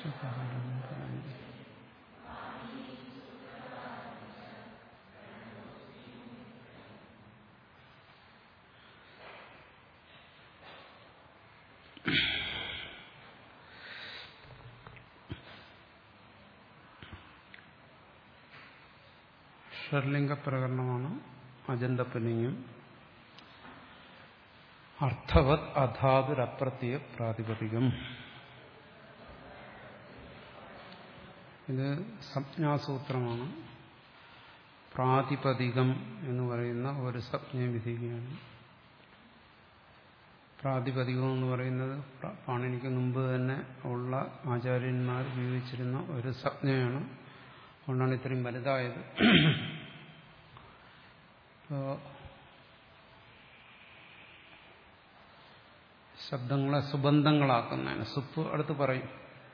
ഭാഷ്യകാരൻ പറഞ്ഞു ഷർലിംഗ പ്രകരണമാണ് അജന്തപ്പനിയും അർത്ഥവത് അധാതുരപ്രത്യ പ്രാതിപതികം ഇത് സംജ്ഞാസൂത്രമാണ് പ്രാതിപതികം എന്ന് പറയുന്ന ഒരു സംജ്ഞയെ വിധിക്കുകയാണ് പ്രാതിപതികം എന്ന് പറയുന്നത് പാണിനിക്ക് മുമ്പ് തന്നെ ഉള്ള ആചാര്യന്മാർ ഉപയോഗിച്ചിരുന്ന ഒരു സംജ്ഞയാണ് അതുകൊണ്ടാണ് ഇത്രയും വലുതായത് ശബ്ദങ്ങളെ സുബന്ധങ്ങളാക്കുന്നതിന് സുപ്പ് അടുത്ത് പറയും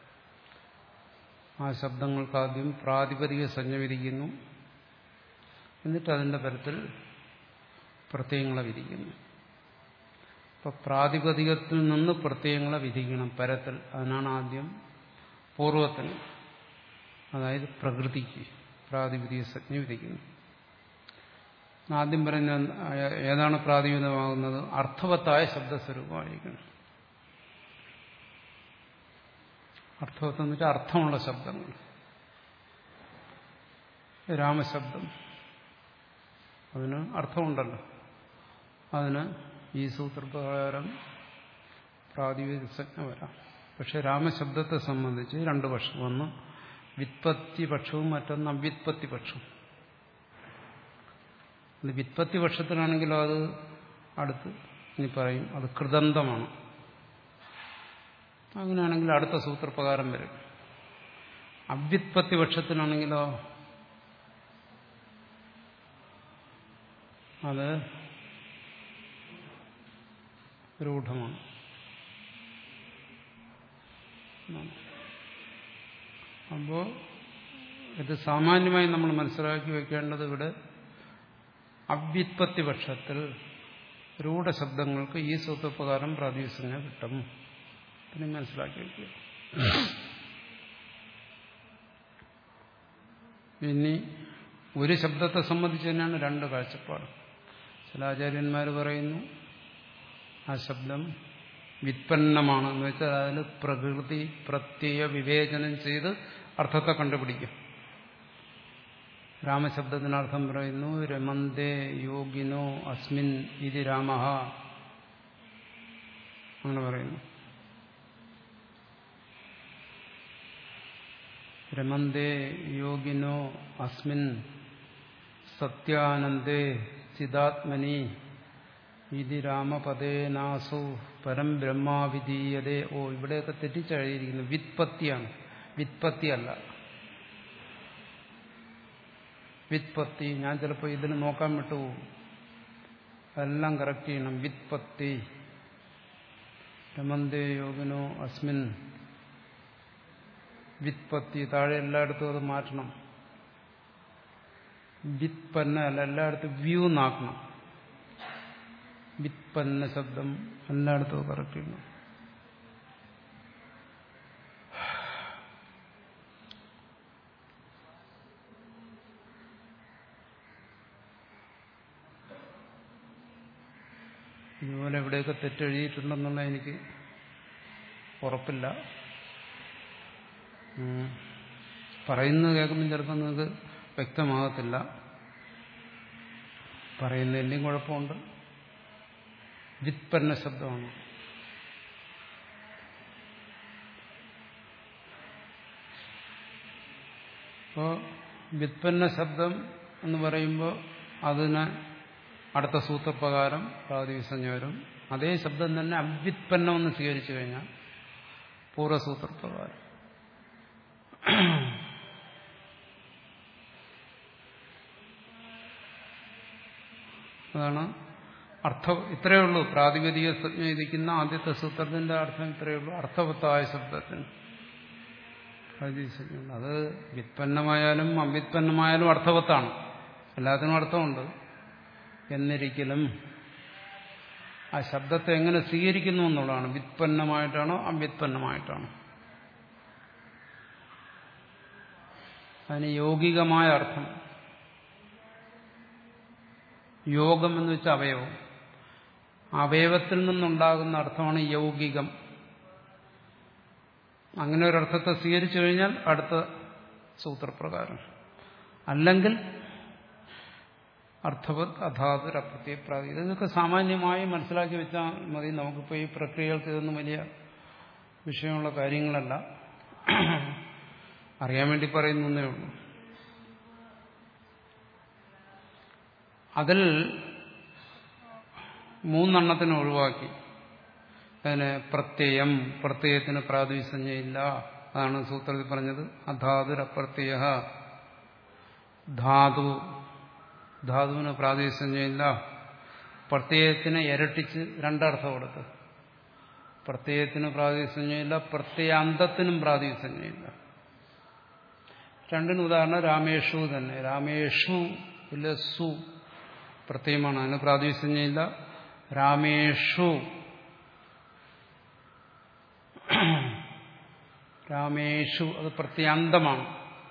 ആ ശബ്ദങ്ങൾക്ക് ആദ്യം പ്രാതിപതിക സംജ്ഞ വിധിക്കുന്നു എന്നിട്ട് അതിന്റെ തരത്തിൽ പ്രത്യയങ്ങളെ വിധിക്കുന്നു അപ്പൊ പ്രാതിപതികത്തിൽ നിന്ന് പ്രത്യയങ്ങളെ വിധിക്കണം പരത്തിൽ അതിനാണ് ആദ്യം പൂർവത്തിന് അതായത് പ്രകൃതിക്ക് പ്രാതിപതിക സംജ്ഞ വിധിക്കുന്നു ആദ്യം പറയുന്ന ഏതാണ് പ്രാതിപതികമാകുന്നത് അർത്ഥവത്തായ ശബ്ദസ്വരൂപമായിരിക്കണം അർത്ഥവത്തെന്ന് വെച്ചാൽ അർത്ഥമുള്ള ശബ്ദങ്ങൾ രാമശബ്ദം അതിന് അർത്ഥമുണ്ടല്ലോ അതിന് ഈ സൂത്രപ്രകാരം പ്രാതിപതിക സംജ്ഞ വരാം പക്ഷെ രാമശബ്ദത്തെ സംബന്ധിച്ച് രണ്ട് പക്ഷം ഒന്ന് വിത്പത്തി പക്ഷവും മറ്റൊന്ന് അവ്യുത്പത്തി പക്ഷവും വിത്പത്തി പക്ഷത്തിലാണെങ്കിലോ അത് അടുത്ത് ഇനി പറയും അത് കൃതന്തമാണ് അങ്ങനെയാണെങ്കിൽ അടുത്ത സൂത്രപ്രകാരം വരും അവ്യുത്പത്തി പക്ഷത്തിലാണെങ്കിലോ അത് രൂഢമാണ് അപ്പോ ഇത് സാമാന്യമായി നമ്മൾ മനസ്സിലാക്കി വെക്കേണ്ടത് ഇവിടെ അവ്യുത്പത്തി പക്ഷത്തിൽ രൂഢശബ്ദങ്ങൾക്ക് ഈ സൂത്രപ്രകാരം പ്രാതിസഞ്ജ കിട്ടും പിന്നെ മനസ്സിലാക്കി വയ്ക്കുക ഇനി ഒരു ശബ്ദത്തെ സംബന്ധിച്ച് തന്നെയാണ് രണ്ട് കാഴ്ചപ്പാട് ചില ആചാര്യന്മാർ പറയുന്നു ആ ശബ്ദം വിത്പന്നമാണ് എന്ന് വെച്ചാൽ അതിൽ പ്രകൃതി പ്രത്യയ വിവേചനം ചെയ്ത് അർത്ഥത്തെ കണ്ടുപിടിക്കും രാമശബ്ദത്തിനർത്ഥം പറയുന്നു രമന്തേ യോഗിനോ അസ്മിൻ ഇത് രാമ അങ്ങനെ പറയുന്നു രമന്തേ യോഗിനോ അസ്മിൻ സത്യാനന്ദേ ചിദാത്മനി ഇതി രാമപദേനാസു പരം ബ്രഹ്മാവിധീയതേ ഓ ഇവിടെയൊക്കെ തെറ്റിച്ചെഴുതിയിരിക്കുന്നു വിത്പത്തിയാണ് വിത്പത്തി അല്ല വിത്പത്തി ഞാൻ ചിലപ്പോൾ ഇതിന് നോക്കാൻ വിട്ടുപോകും അതെല്ലാം കറക്റ്റ് ചെയ്യണം വിത്പത്തി രമന്തേ യോഗിനോ അസ്മിൻ വിത്പത്തി താഴെ എല്ലായിടത്തും അത് മാറ്റണം വിത്പന്ന അല്ല എല്ലായിടത്തും വ്യൂ നാക്കണം വിത്പന്ന ശബ്ദം എല്ലായിടത്തും കറക്റ്റ് ചെയ്യണം ഇതുപോലെ എവിടെയൊക്കെ തെറ്റെഴുതിയിട്ടുണ്ടെന്നുള്ള എനിക്ക് ഉറപ്പില്ല പറയുന്നത് കേൾക്കുമ്പോൾ ചിലപ്പോൾ നിങ്ങൾക്ക് വ്യക്തമാകത്തില്ല പറയുന്നതിൻ്റെയും കുഴപ്പമുണ്ട് വിത്പന്ന ശബ്ദമാണ് അപ്പോൾ വിത്പന്ന ശബ്ദം എന്ന് പറയുമ്പോൾ അതിന് അടുത്ത സൂത്രപ്രകാരം പ്രാതിസഞ്ജ വരും അതേ ശബ്ദം തന്നെ അവ്യുത്പന്നമെന്ന് സ്വീകരിച്ചു കഴിഞ്ഞാൽ പൂർവ്വസൂത്രപ്രകാരം അതാണ് അർത്ഥം ഇത്രയേ ഉള്ളൂ പ്രാതിപതിക സംജ്ഞ ഇരിക്കുന്ന ആദ്യത്തെ സൂത്രത്തിന്റെ അർത്ഥം ഇത്രയേ ഉള്ളൂ അർത്ഥവത്തായ ശബ്ദത്തിന് അത് വ്യുത്പന്നമായാലും അവ്യുത്പന്നമായാലും അർത്ഥവത്താണ് എല്ലാത്തിനും അർത്ഥമുണ്ട് എന്നിരിക്കലും ആ ശബ്ദത്തെ എങ്ങനെ സ്വീകരിക്കുന്നു എന്നുള്ളതാണ് വ്യുത്പന്നമായിട്ടാണോ അവ്യുത്പന്നമായിട്ടാണോ അതിന് യൗകികമായ അർത്ഥം യോഗം എന്ന് വെച്ചാൽ അവയവം അവയവത്തിൽ നിന്നുണ്ടാകുന്ന അർത്ഥമാണ് യൗകികം അങ്ങനെ ഒരർത്ഥത്തെ സ്വീകരിച്ചു കഴിഞ്ഞാൽ അടുത്ത സൂത്രപ്രകാരം അല്ലെങ്കിൽ അർത്ഥവത് അധാതുര പ്രത്യപ്രാതി ഇതൊക്കെ സാമാന്യമായി മനസ്സിലാക്കി വെച്ചാൽ മതി നമുക്കിപ്പോൾ ഈ പ്രക്രിയകൾക്ക് ഇതൊന്നും വലിയ വിഷയമുള്ള കാര്യങ്ങളല്ല അറിയാൻ വേണ്ടി പറയുന്നേ ഉള്ളൂ അതിൽ മൂന്നെണ്ണത്തിന് ഒഴിവാക്കി അതിന് പ്രത്യയം പ്രത്യയത്തിന് പ്രാതിസഞ്ജയില്ല അതാണ് സൂത്രത്തിൽ പറഞ്ഞത് അധാതുരപ്രത്യയ ധാതു ധാതുവിന് പ്രാതിസഞ്ജയില്ല പ്രത്യയത്തിന് ഇരട്ടിച്ച് രണ്ടർത്ഥം കൊടുത്ത് പ്രത്യയത്തിന് പ്രാതിസഞ്ജയില്ല പ്രത്യയാന്തത്തിനും പ്രാതിസഞ്ജയില്ല രണ്ടിന് ഉദാഹരണം രാമേഷു തന്നെ രാമേഷു ഇല്ല സു പ്രത്യയമാണ് അതിന് പ്രാതിസഞ്ജയില്ല രാമേഷു രാമേഷു അത് പ്രത്യാന്തമാണ്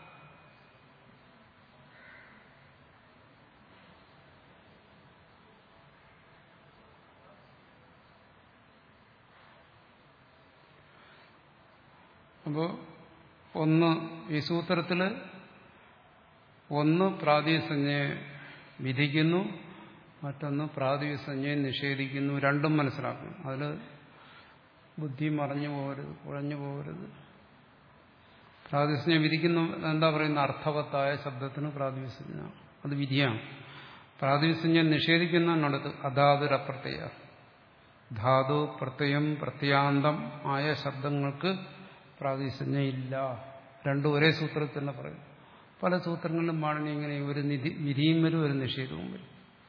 അപ്പോൾ ഒന്ന് ഈ സൂത്രത്തിൽ ഒന്ന് പ്രാതിസഞ്ജയെ വിധിക്കുന്നു മറ്റൊന്ന് പ്രാതിസഞ്ജയെ നിഷേധിക്കുന്നു രണ്ടും മനസ്സിലാക്കണം അതിൽ ബുദ്ധി മറഞ്ഞു പോകരുത് കുഴഞ്ഞു പോകരുത് പ്രാതിസഞ്ജ വിധിക്കുന്ന എന്താ പറയുന്ന അർത്ഥവത്തായ ശബ്ദത്തിന് പ്രാതിസഞ്ജ അത് വിധിയാണ് പ്രാതിസഞ്ജ നിഷേധിക്കുന്നതിനടുത്ത് അധാതുരപ്രത്യയ ധാതു പ്രത്യയം പ്രത്യാന്തം ആയ ശബ്ദങ്ങൾക്ക് പ്രാതിസഞ്ജ ഇല്ല രണ്ടും ഒരേ സൂത്രത്തിൽ തന്നെ പറയും പല സൂത്രങ്ങളിലും പാടിനി ഇങ്ങനെ ഒരു നിധി വിധിയും വരും ഒരു നിഷേധവും വരും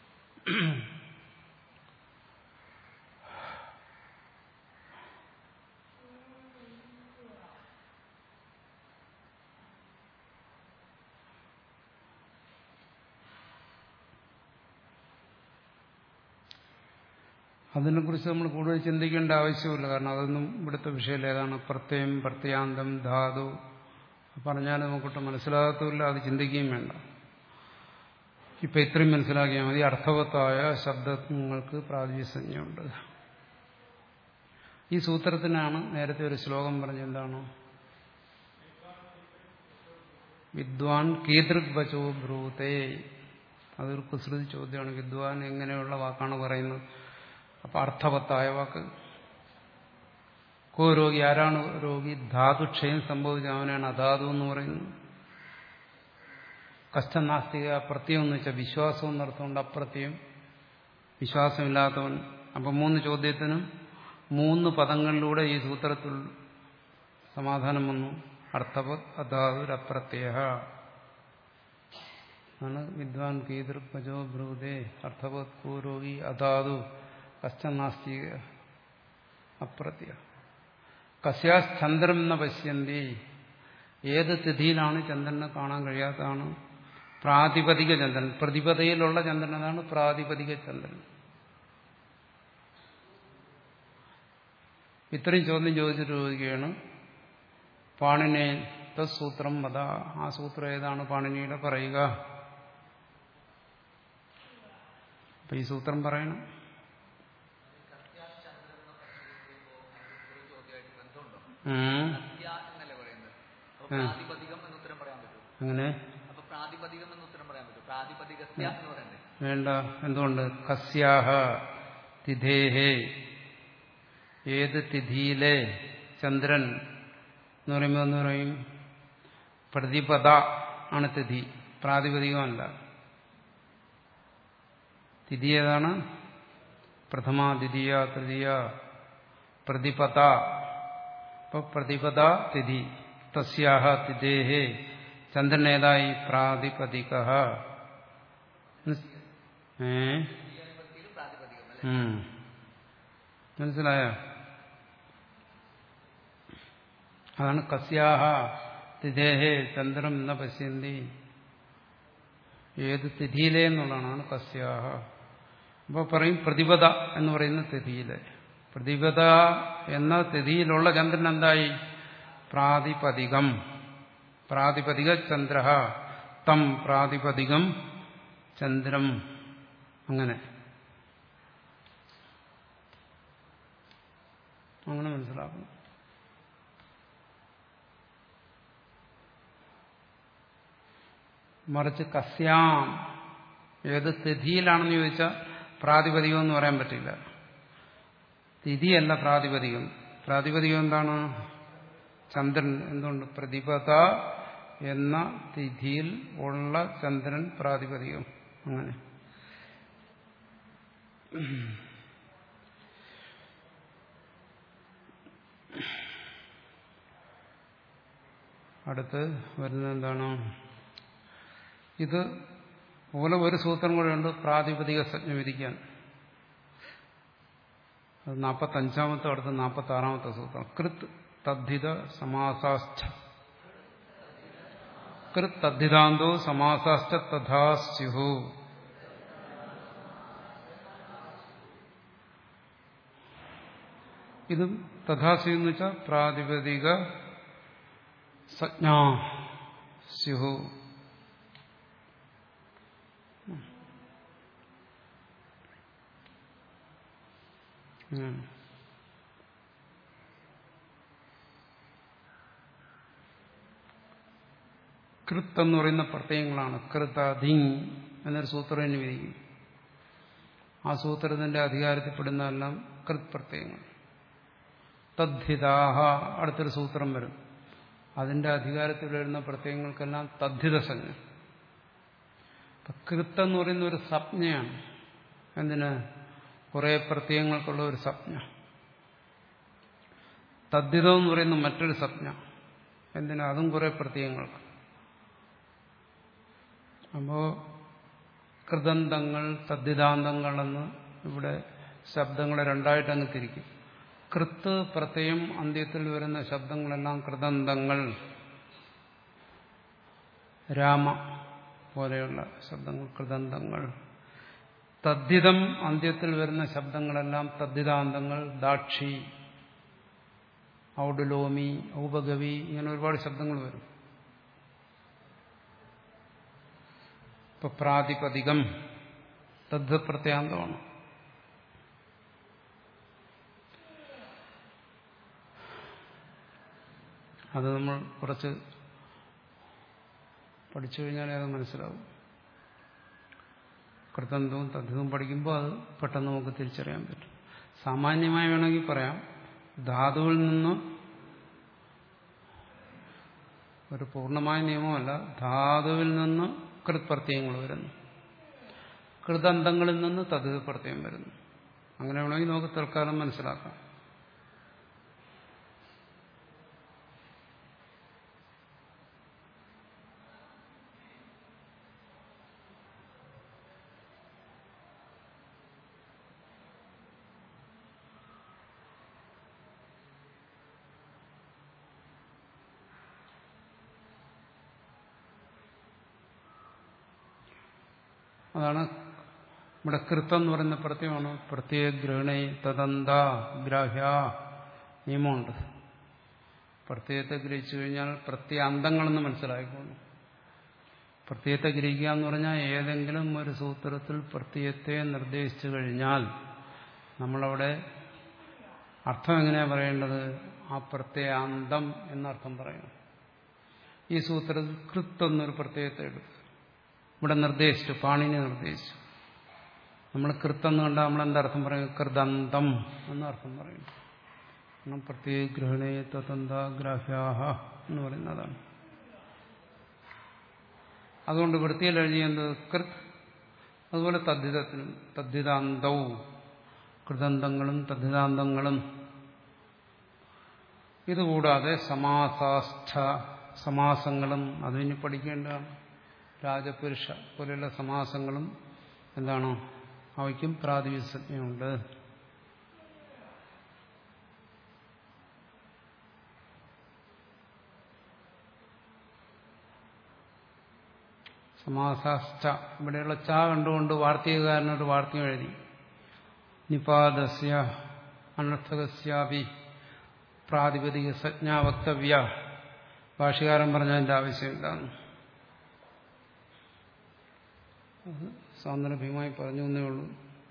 അതിനെക്കുറിച്ച് നമ്മൾ കൂടുതൽ ചിന്തിക്കേണ്ട ആവശ്യമില്ല കാരണം അതൊന്നും ഇവിടുത്തെ വിഷയമല്ല ഏതാണ് പ്രത്യയം പ്രത്യാന്തം ധാതു പറഞ്ഞാൽ നമുക്കൊട്ട് മനസ്സിലാകത്തുമില്ല അത് ചിന്തിക്കുകയും വേണ്ട ഇപ്പൊ ഇത്രയും മനസ്സിലാക്കിയാൽ മതി അർത്ഥവത്തായ ശബ്ദങ്ങൾക്ക് പ്രാതിസഞ്ജയുണ്ട് ഈ സൂത്രത്തിനാണ് നേരത്തെ ഒരു ശ്ലോകം പറഞ്ഞെന്താണ് വിദ്വാൻ കീതൃക് വചോ ബ്രൂതേ അതൊരു കുസൃതി ചോദ്യമാണ് വിദ്വാൻ എങ്ങനെയുള്ള വാക്കാണ് പറയുന്നത് അപ്പൊ അർത്ഥവത്തായ വാക്ക് കോ രോഗി ആരാണ് രോഗി ധാതുക്ഷയം സംഭവിച്ച അവനാണ് അധാതു എന്ന് പറയുന്നത് കഷ്ടനാസ്തിക പ്രത്യം എന്ന് വെച്ചാൽ വിശ്വാസം എന്നർത്ഥമുണ്ട് അപ്രത്യം വിശ്വാസമില്ലാത്തവൻ അപ്പൊ മൂന്ന് ചോദ്യത്തിനും മൂന്ന് പദങ്ങളിലൂടെ ഈ സൂത്രത്തിൽ സമാധാനം വന്നു അർത്ഥവത് അധാതുരപ്രത്യ ആണ് വിദ്വാൻ കീതൃപജോ ബ്രൂതേ അർത്ഥവത് കൂരോഗി അധാതു കഷ്ടനാസ്തിക അപ്രത്യ കസ്യാസ് ചന്ദ്രം എന്ന പശ്യന്തി ഏത് തിഥിയിലാണ് ചന്ദ്രനെ കാണാൻ കഴിയാത്തതാണ് പ്രാതിപതിക ചന്ദ്രൻ പ്രതിപതയിലുള്ള ചന്ദ്രൻ അതാണ് പ്രാതിപതിക ചന്ദ്രൻ ഇത്രയും ചോദ്യം ചോദിച്ചിട്ട് ചോദിക്കുകയാണ് പാണിനെ സൂത്രം വധ ആ സൂത്രം ഏതാണ് പാണിനിയുടെ പറയുക അപ്പൊ ഈ സൂത്രം പറയണം അങ്ങനെ വേണ്ട എന്തുകൊണ്ട് കസ്യാഹ തിഥേഹേ ഏത് തിഥിയിലെ ചന്ദ്രൻ എന്ന് പറയുമ്പോൾ എന്ന് പറയും പ്രതിപദ ആണ് തിഥി പ്രാതിപതികമല്ല തിഥി ഏതാണ് പ്രഥമ ദ്വിതീയ തൃതീയ പ്രതിപദ അപ്പൊ പ്രതിപദ തിഥി തസ്യാഹ തിഥേഹേ ചന്ദ്രൻ ഏതായി പ്രാതിപതിക മനസ്സിലായ അതാണ് കസ്യാഹ തിഥേഹേ ചന്ദ്രം എന്ന പശ്യന്തി ഏത് തിഥിയിലെ എന്നുള്ളതാണ് കസ്യാഹ അപ്പോൾ പറയും പ്രതിപദ എന്ന് പറയുന്ന തിഥിയിലെ പ്രതിപദ എന്ന തിഥിയിലുള്ള ചന്ദ്രൻ എന്തായി പ്രാതിപതികം പ്രാതിപതിക ചന്ദ്ര തം പ്രാതിപതികം ചന്ദ്രം അങ്ങനെ അങ്ങനെ മനസ്സിലാക്കണം മറിച്ച് കസ്യാം ഏത് തിഥിയിലാണെന്ന് ചോദിച്ചാൽ പ്രാതിപതികം എന്ന് പറയാൻ പറ്റില്ല തിഥിയല്ല പ്രാതിപതികം പ്രാതിപതികം എന്താണ് ചന്ദ്രൻ എന്തുകൊണ്ട് പ്രതിപത എന്ന തിഥിയിൽ ഉള്ള ചന്ദ്രൻ പ്രാതിപതികം അങ്ങനെ അടുത്ത് വരുന്നത് എന്താണ് ഇത് പോലെ ഒരു സൂത്രം കൂടെ ഉണ്ട് പ്രാതിപതിക സജ്ഞ വിധിക്കാൻ അത് നാൽപ്പത്തഞ്ചാമത്തെ അടുത്ത് നാൽപ്പത്തി ആറാമത്തെ സൂത്രം കൃത് തദ്ധിത സമാസാസ്ഥ കൃത് തദ്ധിതാന്തോ സമാസാസ്ഥ തഥാ സ്യുഹു ഇതും തഥാസ്യു എന്ന് വെച്ചാൽ പ്രാതിപതിക സജ്ഞാ സ്യുഹു ഉം. കൃത്ത് എന്ന് പറയുന്ന പ്രത്യയങ്ങളാണ് കൃത ധിങ് എന്നൊരു സൂത്രം തന്നെ വിധിക്കും ആ സൂത്രത്തിന്റെ അധികാരത്തിൽപ്പെടുന്നതെല്ലാം കൃത് പ്രത്യയങ്ങൾ തദ്ധിതാഹ അടുത്തൊരു സൂത്രം വരും അതിന്റെ അധികാരത്തിൽ വരുന്ന പ്രത്യയങ്ങൾക്കെല്ലാം തദ്ധിത സംജ്ഞ കൃത്ത് എന്ന് പറയുന്ന ഒരു സംജ്ഞയാണ് എന്തിന് കുറെ പ്രത്യയങ്ങൾക്കുള്ള ഒരു സംജ്ഞ തദ്ധിതം എന്ന് പറയുന്ന മറ്റൊരു സംജ്ഞ എന്തിനാ അതും കുറെ പ്രത്യയങ്ങൾക്ക് അപ്പോ കൃതന്തങ്ങൾ തദ്ധിതാന്തങ്ങളെന്ന് ഇവിടെ ശബ്ദങ്ങളെ രണ്ടായിട്ട് അങ്ങ് തിരിക്കും കൃത്ത് പ്രത്യയം അന്ത്യത്തിൽ വരുന്ന ശബ്ദങ്ങളെല്ലാം കൃതന്തങ്ങൾ രാമ പോലെയുള്ള ശബ്ദങ്ങൾ കൃതന്തങ്ങൾ തദ്ധിതം അന്ത്യത്തിൽ വരുന്ന ശബ്ദങ്ങളെല്ലാം തദ്ധിതാന്തങ്ങൾ ദാക്ഷി ഔഡുലോമി ഔപഗവി ഇങ്ങനെ ഒരുപാട് ശബ്ദങ്ങൾ വരും ഇപ്പൊ പ്രാതിപതികം തദ്ധ പ്രത്യാന്തമാണ് അത് നമ്മൾ കുറച്ച് പഠിച്ചു കഴിഞ്ഞാലേ അത് മനസ്സിലാവും കൃതന്തവും തദ്ധിതവും പഠിക്കുമ്പോൾ അത് പെട്ടെന്ന് നമുക്ക് തിരിച്ചറിയാൻ പറ്റും സാമാന്യമായി വേണമെങ്കിൽ പറയാം ധാതുവിൽ നിന്ന് ഒരു പൂർണ്ണമായ നിയമമല്ല ധാതുവിൽ നിന്ന് കൃത് പ്രത്യയങ്ങൾ വരുന്നു കൃതന്തങ്ങളിൽ നിന്ന് തദ്ധിത പ്രത്യയം വരുന്നു അങ്ങനെ വേണമെങ്കിൽ നമുക്ക് തൽക്കാലം മനസ്സിലാക്കാം അതാണ് ഇവിടെ കൃത്തം എന്ന് പറയുന്ന പ്രത്യയമാണ് പ്രത്യേക ഗ്രഹണേ തദന്ത ഗ്രാഹ്യ നിയമമുണ്ട് പ്രത്യയത്തെ ഗ്രഹിച്ചു കഴിഞ്ഞാൽ പ്രത്യേക അന്തങ്ങളെന്ന് മനസ്സിലായിക്കോളും പ്രത്യയത്തെ ഗ്രഹിക്കുക എന്ന് പറഞ്ഞാൽ ഏതെങ്കിലും ഒരു സൂത്രത്തിൽ പ്രത്യയത്തെ നിർദ്ദേശിച്ചു കഴിഞ്ഞാൽ നമ്മളവിടെ അർത്ഥം എങ്ങനെയാ പറയേണ്ടത് ആ പ്രത്യയാന്തം എന്നർത്ഥം പറയണം ഈ സൂത്രത്തിൽ കൃത്ത് എന്നൊരു പ്രത്യയത്തെ എടുത്തു ഇവിടെ നിർദ്ദേശിച്ചു പാണിനെ നിർദ്ദേശിച്ചു നമ്മൾ കൃത്തെന്ന് കണ്ടാൽ നമ്മൾ എന്താർത്ഥം പറയും കൃതന്തം എന്നർത്ഥം പറയും കാരണം പ്രത്യേക ഗ്രഹണേ തന്ത ഗ്രാഹ്യാഹ എന്ന് പറയുന്നതാണ് അതുകൊണ്ട് വൃത്തിയിൽ എഴുതിയത് കൃത് അതുപോലെ തദ്ധിതത്തിനും തദ്ധിതാന്തവും കൃതന്തങ്ങളും തദ്ധിതാന്തങ്ങളും ഇതുകൂടാതെ സമാസാസ്ഥ സമാസങ്ങളും അതിനി പഠിക്കേണ്ടതാണ് രാജപുരുഷ പോലെയുള്ള സമാസങ്ങളും എന്താണ് അവയ്ക്കും പ്രാതിനിധ്യമുണ്ട് സമാസാശ്ച ഇവിടെയുള്ള ച കണ്ടുകൊണ്ട് വാർത്തകാരനൊരു വാർത്തയും എഴുതി നിപാദസ്യ അനർത്ഥകസ്യാപി പ്രാതിപതിക സജ്ഞാ വക്തവ്യ ഭാഷകാരൻ പറഞ്ഞതിന്റെ ആവശ്യമില്ല അത് സാന്ദർഭികമായി പറഞ്ഞു എന്നേ ഉള്ളൂ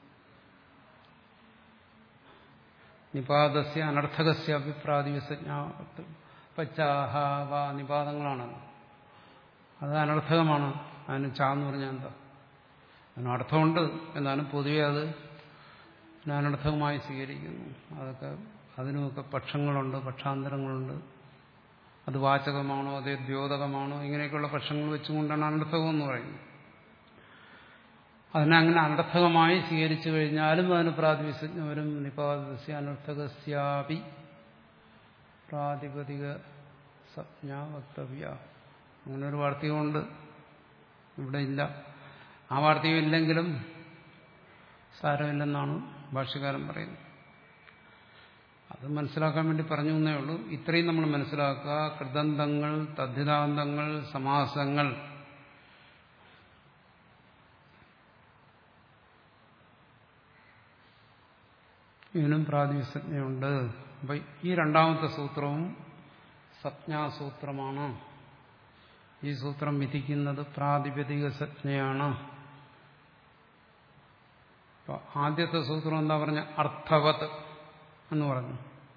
നിപാതസ്യ അനർത്ഥകസ്യ അഭിപ്രാതികസജ്ഞ പച്ചാഹ വ നിപാതങ്ങളാണ് അത് അനർത്ഥകമാണ് അതിന് ച എന്ന് പറഞ്ഞാൽ എന്താ അതിന് അർത്ഥമുണ്ട് എന്നാലും പൊതുവെ അത് അനർത്ഥകമായി സ്വീകരിക്കുന്നു അതൊക്കെ അതിനുമൊക്കെ പക്ഷങ്ങളുണ്ട് പക്ഷാന്തരങ്ങളുണ്ട് അത് വാചകമാണോ അതേ ദ്യോതകമാണോ ഇങ്ങനെയൊക്കെയുള്ള പക്ഷങ്ങൾ വെച്ചുകൊണ്ടാണ് അനർത്ഥകം എന്ന് പറയുന്നത് അതിനെ അങ്ങനെ അനർത്ഥകമായി സ്വീകരിച്ചു കഴിഞ്ഞാലും അതിന് പ്രാതിപതിക വരും നിപാതസ്യ അനർത്ഥകസ്യാപി പ്രാതിപതിക സജ്ഞ വക്തവ്യ അങ്ങനെ ഒരു വാർത്തകമുണ്ട് ഇവിടെ ഇല്ല ആ വാർത്തകം ഇല്ലെങ്കിലും സാരമില്ലെന്നാണ് ഭാഷ്യകാരൻ പറയുന്നത് അത് മനസ്സിലാക്കാൻ വേണ്ടി പറഞ്ഞു എന്നേ ഉള്ളൂ ഇത്രയും നമ്മൾ മനസ്സിലാക്കുക കൃതന്തങ്ങൾ തദ്ധിതാന്തങ്ങൾ സമാസങ്ങൾ ഇതിനും പ്രാതിസജ്ഞയുണ്ട് അപ്പൊ ഈ രണ്ടാമത്തെ സൂത്രവും സജ്ഞാസൂത്രമാണ് ഈ സൂത്രം വിധിക്കുന്നത് പ്രാതിപതിക സജ്ഞയാണ് അപ്പൊ ആദ്യത്തെ സൂത്രം എന്താ പറഞ്ഞ അർത്ഥവത് എന്ന് പറഞ്ഞു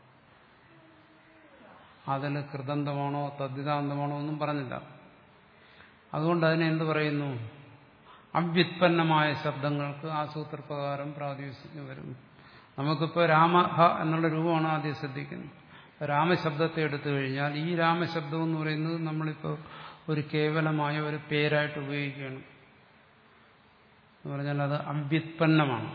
അതിൽ കൃതന്തമാണോ തദ്ദിതാന്തമാണോ ഒന്നും പറഞ്ഞില്ല അതുകൊണ്ട് അതിനെ എന്ത് പറയുന്നു അവ്യുത്പന്നമായ ശബ്ദങ്ങൾക്ക് ആ സൂത്രപ്രകാരം പ്രാതിപതികം വരും നമുക്കിപ്പോൾ രാമഹ എന്നുള്ള രൂപമാണ് ആദ്യം ശ്രദ്ധിക്കുന്നത് രാമശബ്ദത്തെ എടുത്തു കഴിഞ്ഞാൽ ഈ രാമശബ്ദം എന്ന് പറയുന്നത് നമ്മളിപ്പോൾ ഒരു കേവലമായ ഒരു പേരായിട്ട് ഉപയോഗിക്കുകയാണ് എന്ന് പറഞ്ഞാൽ അത് അവ്യുത്പന്നമാണ്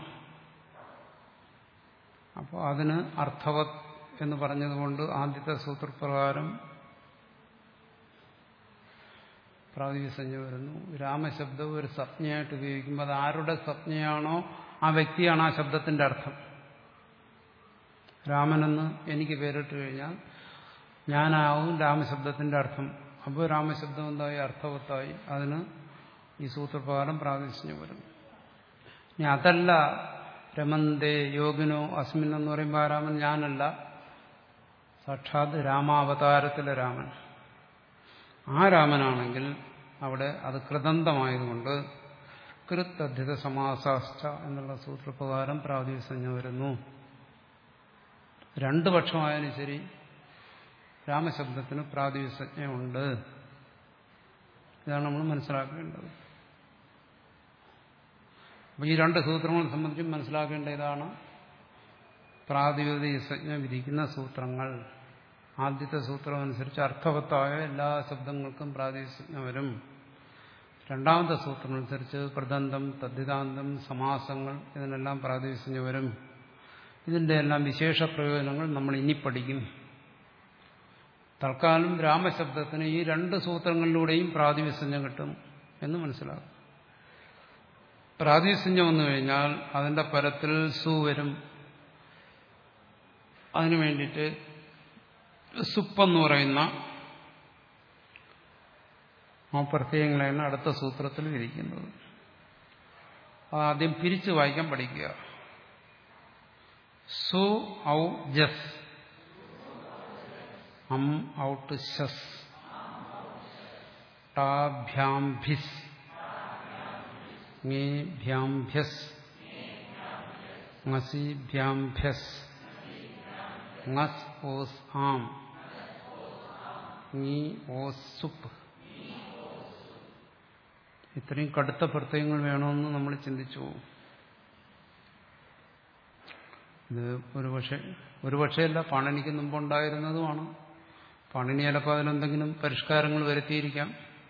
അപ്പോൾ അതിന് അർത്ഥവത് എന്ന് പറഞ്ഞതുകൊണ്ട് ആദ്യത്തെ സൂത്രപ്രകാരം പ്രാതിസഞ്ജ വരുന്നു രാമശബ്ദം ഒരു സപ്ഞയായിട്ട് ഉപയോഗിക്കുമ്പോൾ അത് ആരുടെ സപ്ഞയാണോ ആ വ്യക്തിയാണ് ആ ശബ്ദത്തിന്റെ അർത്ഥം രാമനെന്ന് എനിക്ക് പേരിട്ട് കഴിഞ്ഞാൽ ഞാനാവും രാമശബ്ദത്തിന്റെ അർത്ഥം അപ്പോൾ രാമശബ്ദം എന്തായി അർത്ഥവത്തായി അതിന് ഈ സൂത്രപ്രകാരം പ്രാതിശഞ്ഞു വരും ഇനി അതല്ല രമന്തേ യോഗിനോ അസ്മിൻ എന്ന് പറയുമ്പോൾ ആ രാമൻ ഞാനല്ല സാക്ഷാത് രാമാവതാരത്തിലെ രാമൻ ആ രാമനാണെങ്കിൽ അവിടെ അത് കൃതന്തമായതുകൊണ്ട് കൃത്തദ്ധിത സമാസാശ്ച എന്നുള്ള സൂത്രപ്രകാരം പ്രാതിസഞ്ജ വരുന്നു രണ്ടു പക്ഷമായാലും ശരി രാമശബ്ദത്തിന് പ്രാതിസഞ്ജയുണ്ട് ഇതാണ് നമ്മൾ മനസ്സിലാക്കേണ്ടത് അപ്പോൾ ഈ രണ്ട് സൂത്രങ്ങളെ സംബന്ധിച്ചും മനസ്സിലാക്കേണ്ട ഇതാണ് പ്രാതിപതിക സജ്ഞ വിധിക്കുന്ന സൂത്രങ്ങൾ ആദ്യത്തെ സൂത്രം അനുസരിച്ച് അർത്ഥവത്തായ എല്ലാ ശബ്ദങ്ങൾക്കും പ്രാതിസജ്ഞ വരും രണ്ടാമത്തെ സൂത്രം അനുസരിച്ച് പ്രദന്തം തദ്ധിതാന്തം സമാസങ്ങൾ ഇതിനെല്ലാം പ്രാതിസഞ്ജ വരും ഇതിന്റെ എല്ലാം വിശേഷ പ്രയോജനങ്ങൾ നമ്മൾ ഇനി പഠിക്കും തൽക്കാലം രാമശബ്ദത്തിന് ഈ രണ്ട് സൂത്രങ്ങളിലൂടെയും പ്രാതിവിസഞ്ജം കിട്ടും എന്ന് മനസ്സിലാകും പ്രാതിസഞ്ജം വന്നു കഴിഞ്ഞാൽ അതിന്റെ പരത്തിൽ സു വരും അതിനു വേണ്ടിയിട്ട് സുപ്പെന്ന് പറയുന്ന ആ പ്രത്യയങ്ങളെയാണ് അടുത്ത സൂത്രത്തിൽ വിധിക്കുന്നത് ആദ്യം പിരിച്ചു വായിക്കാൻ പഠിക്കുക സു ഔ ജസ് അം ഔട്ട് ശസ് ടാഭ്യാം ഭിസ് ങേഭ്യാം ഭ്യസ് ങസിഭ്യാം ഭ്യസ് ങസ് ഓസ് ആം ങീ ഓസ് സുപ്പ് ഇത്രയും കടുത്ത പ്രത്യയങ്ങൾ വേണമെന്ന് നമ്മൾ ചിന്തിച്ചു പോകും ഇത് ഒരുപക്ഷെ ഒരുപക്ഷെയല്ല പാണിനിക്ക് മുമ്പുണ്ടായിരുന്നതുമാണ് പാണിനി ചിലപ്പോൾ അതിലെന്തെങ്കിലും പരിഷ്കാരങ്ങൾ വരുത്തിയിരിക്കാം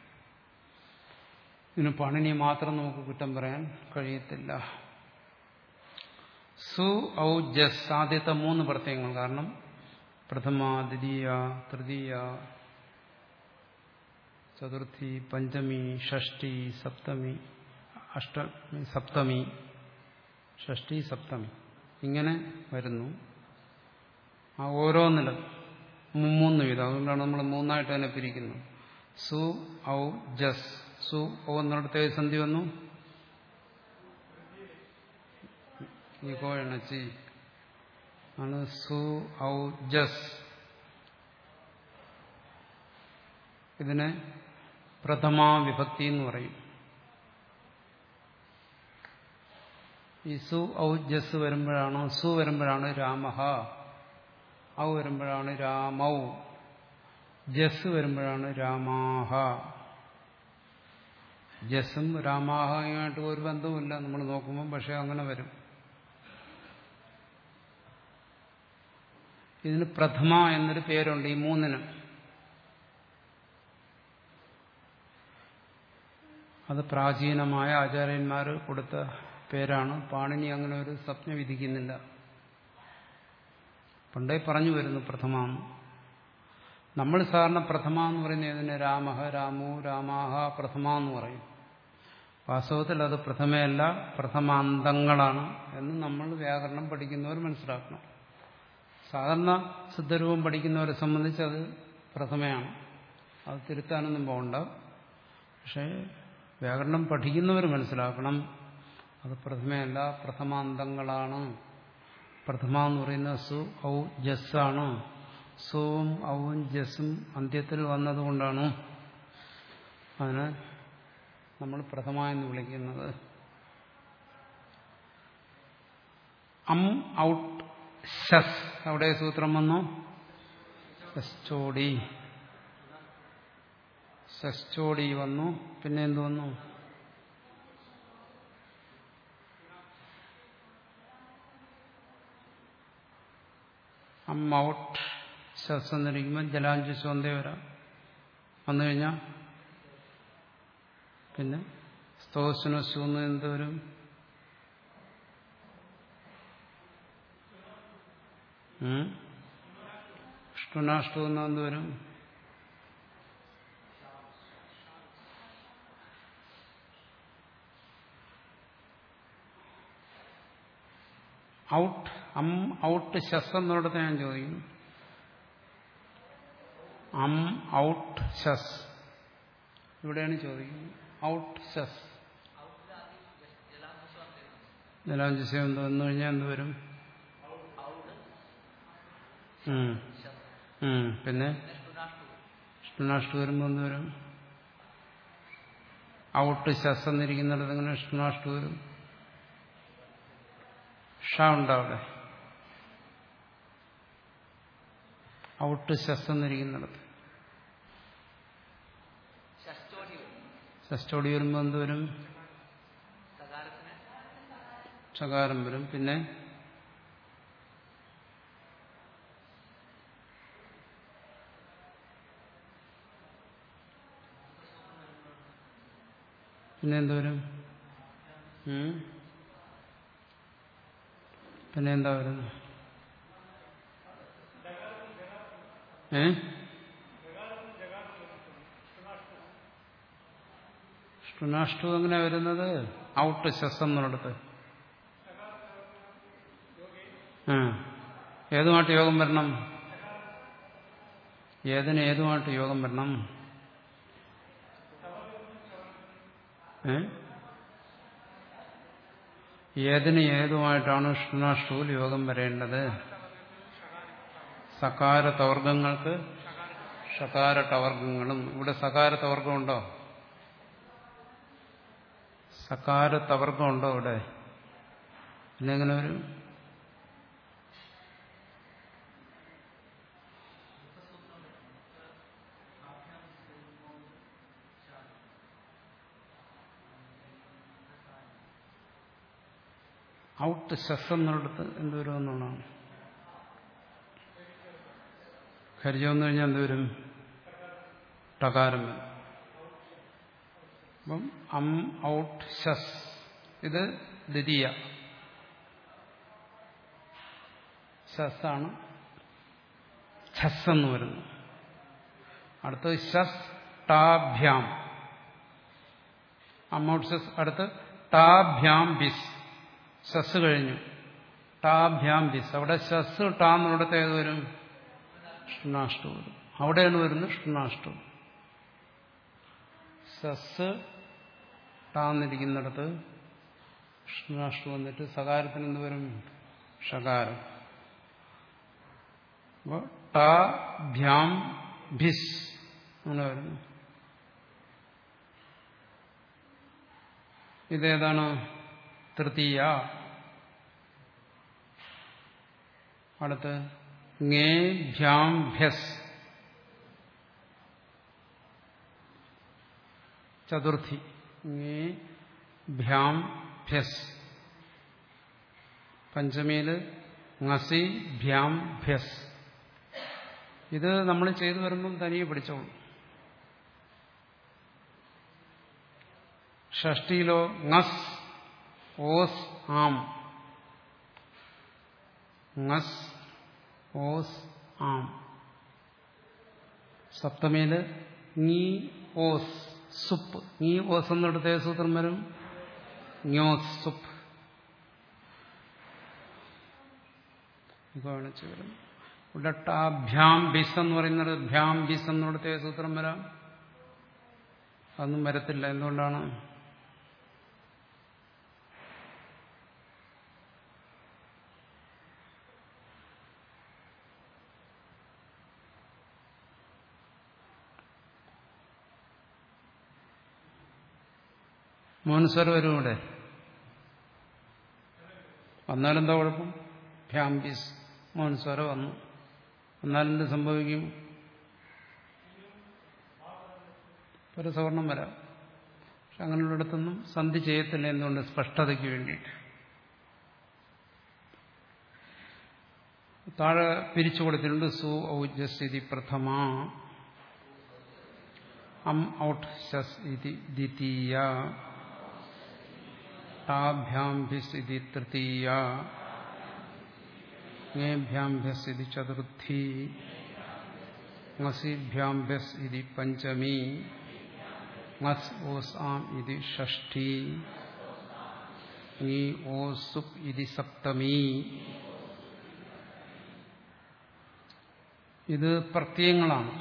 ഇതിന് പാണിനി മാത്രം നമുക്ക് കുറ്റം പറയാൻ കഴിയത്തില്ല സു ഔ ജസ് ആദ്യത്തെ മൂന്ന് പ്രത്യയങ്ങൾ കാരണം പ്രഥമ ദ്വിതീയ തൃതീയ ചതുർത്ഥി പഞ്ചമി ഷഷ്ടി സപ്തമി അഷ്ടമി സപ്തമി ഷഷ്ടി സപ്തമി ഇങ്ങനെ വരുന്നു ആ ഓരോന്നിലും മൂന്ന് വീതം അതുകൊണ്ടാണ് നമ്മൾ മൂന്നായിട്ട് തന്നെ പിരിക്കുന്നത് സു ഔ ജസ് സു ഔ എന്നിടത്ത് സന്ധി വന്നു ഈകോ എണച്ചി ആണ് സു ഔ ജസ് ഇതിനെ പ്രഥമാ വിഭക്തി എന്ന് പറയും ഈ സു ഔ ജസ് വരുമ്പോഴാണ് സു വരുമ്പോഴാണ് രാമഹ ഔ വരുമ്പോഴാണ് രാമൗ ജസ് വരുമ്പോഴാണ് രാമാഹ ജസ്സും രാമാഹയുമായിട്ട് ഒരു ബന്ധവുമില്ല നമ്മൾ നോക്കുമ്പോൾ പക്ഷെ അങ്ങനെ വരും ഇതിന് പ്രഥമ എന്നൊരു പേരുണ്ട് ഈ മൂന്നിന് അത് പ്രാചീനമായ ആചാര്യന്മാർ കൊടുത്ത പേരാണ് പാണിനി അങ്ങനെ ഒരു സ്വപ്നം വിധിക്കുന്നില്ല പണ്ടേ പറഞ്ഞു വരുന്നു പ്രഥമ എന്ന് നമ്മൾ സാധാരണ പ്രഥമ എന്ന് പറയുന്നത് ഇതിന് രാമഹ രാമു രാമാഹ പ്രഥമ എന്ന് പറയും വാസ്തവത്തിൽ അത് പ്രഥമയല്ല പ്രഥമാന്തങ്ങളാണ് എന്ന് നമ്മൾ വ്യാകരണം പഠിക്കുന്നവർ മനസ്സിലാക്കണം സാധാരണ സിദ്ധരൂപം പഠിക്കുന്നവരെ സംബന്ധിച്ച് അത് പ്രഥമയാണ് അത് തിരുത്താനൊന്നും പോകണ്ട പക്ഷേ വ്യാകരണം പഠിക്കുന്നവർ മനസ്സിലാക്കണം അത് പ്രഥമയല്ല പ്രഥമാന്തങ്ങളാണ് പ്രഥമ എന്ന് പറയുന്ന സു ഔ ജസ്സാണ് സുവും ഔവും ജസ്സും അന്ത്യത്തിൽ വന്നതുകൊണ്ടാണ് അതിനെ നമ്മൾ പ്രഥമ എന്ന് വിളിക്കുന്നത് അം ഔട്ട് ശസ് അവിടെ സൂത്രം വന്നു ഷസ്റ്റോടി ഷസ്റ്റോടി വന്നു പിന്നെ എന്ത് വന്നു അം ഔട്ട് ശസ് എന്നിരിക്കുമ്പോൾ ജലാഞ്ചു സ്വന്തേ വരാം വന്നു കഴിഞ്ഞാൽ പിന്നെ സ്തോസിനു എന്ന് എന്ത് വരും ഇഷ്ടുനാഷ്ടു എന്ന് എന്ത് വരും ഔട്ട് അം ഔട്ട് ശസ് എന്നിടത്ത് ഞാൻ ചോദിക്കുന്നു അം ഔട്ട് ശസ് ഇവിടെയാണ് ചോദിക്കുന്നത് ഔട്ട് ശസ് ജലാഞ്ചസ്യം എന്ത് വന്നു കഴിഞ്ഞാൽ എന്ത് വരും പിന്നെ ഇഷ്ടനാഷ്ടു വരുമ്പോൾ എന്ത് വരും ഔട്ട് ശസ് എന്നിരിക്കുന്നിടത്ത് ഇങ്ങനെ ഇഷ്ടനാഷ്ടു വരും ഷ ഉണ്ട് അവിടെ ഔട്ട് ശസ് എന്നിരിക്കുന്നിടത്ത് ഷസ്റ്റോടി വരുമ്പോൾ എന്ത് വരും ഷകാരം വരും പിന്നെ പിന്നെ എന്തുവരും പിന്നെ എന്താ വരുന്നത് ഏ ഷ്ടുനാഷ്ടു എങ്ങനെ വരുന്നത് ഔട്ട് ശസം എന്നുള്ളത് ആ ഏതുമായിട്ട് യോഗം വരണം ഏതിന് ഏതുമായിട്ട് യോഗം വരണം ഏ ഏതിന് ഏതുമായിട്ടാണ് ഷ്ണാഷ്ടൂൽ യോഗം വരേണ്ടത് സകാര തവർഗങ്ങൾക്ക് ഷകാര ടവർഗങ്ങളും ഇവിടെ സകാര തവർഗമുണ്ടോ സകാര തവർഗമുണ്ടോ ഇവിടെ പിന്നെ എങ്ങനെ ഒരു ഔട്ട് ശസ് എന്നുള്ളത് എന്തുവരും എന്നുള്ളതാണ് ഖരിജം എന്ന് കഴിഞ്ഞാൽ എന്തുവരും ടകാരം വരും അപ്പം അം ഔട്ട് ശസ് ഇത് ദ്വിതീയ ശസ്സാണ് ഛസ് എന്ന് വരുന്നു അടുത്ത് ശസ് ടാഭ്യാം അമ്മൗട്ട് ശസ് അടുത്ത് ടാഭ്യാം ബിസ് സസ് കഴിഞ്ഞു ടാഭ്യാം ബിസ് അവിടെ സസ് ടാന്നിടത്ത് ഏത് വരും ഷ്ണാഷ്ടു വരും അവിടെയാണ് വരുന്നത് ഷ്ണാഷ്ടു സസ് ടാന്നിരിക്കുന്നിടത്ത് ഷ്ണാഷ്ടു വന്നിട്ട് സകാരത്തിന് എന്ത് വരും ഷകാരം അപ്പോൾ ടാഭ്യാം ഭിസ് അങ്ങനെ വരുന്നു ഇതേതാണ് തൃതീയ അടുത്ത് ngേ ഭ്യാം ഭ്യസ് ചതുർത്ഥി ngേ ഭ്യാം ഭ്യസ് പഞ്ചമിയില് ngസി ഭ്യാം ഭ്യസ് ഇത് നമ്മൾ ചെയ്തു വരുമ്പം തനിയെ പിടിച്ചോളൂ ഷഷ്ടിയിലോ ngസ് ഓസ് ആം ngസ് ഓസ് ആം സപ്തമിയില് നീ ഓസ് സുപ്പ് നീ ഓസ് എന്നിടത്തെ സൂത്രം വരും ഞ്യോസ് സുപ്പ് കാണിച്ചു വരും ഇവിടെ ടാഭ്യാം ബിസ് എന്ന് പറയുന്നത് ഭ്യാം ബിസ് എന്നിടത്തെ സൂത്രം വരാം അതൊന്നും വരത്തില്ല എന്തുകൊണ്ടാണ് മോനുസ്വരം വരും ഇവിടെ വന്നാലെന്താ കുഴപ്പം ഭ്യാംബിസ് മോനുസ്വരം വന്നു എന്നാലെന്ത് സംഭവിക്കും പരസവർണം വരാം പക്ഷെ അങ്ങനെയുള്ളിടത്തൊന്നും സന്ധി ചെയ്യത്തില്ല എന്തുകൊണ്ട് സ്പഷ്ടതയ്ക്ക് വേണ്ടിയിട്ട് താഴെ പിരിച്ചു കൊടുത്തിട്ടുണ്ട് സു ഔജസ്ഥിതി പ്രഥമ അം ഔട്ട് ശസ് ഇതി ദ്വിതീയ ടാഭ്യാംഭിസ് ഇതി തൃതീയ ങേഭ്യാംഭ്യസ് ഇതി ചതുർത്ഥി ങസിഭ്യാംഭ്യസ് ഇതി പഞ്ചമി ങസ് ഓസ് ആം ഇതി ഷഷ്ഠി ങീ ഓസ് സുപ് ഇതി സപ്തമി ഇത് പ്രത്യയങ്ങളാണ്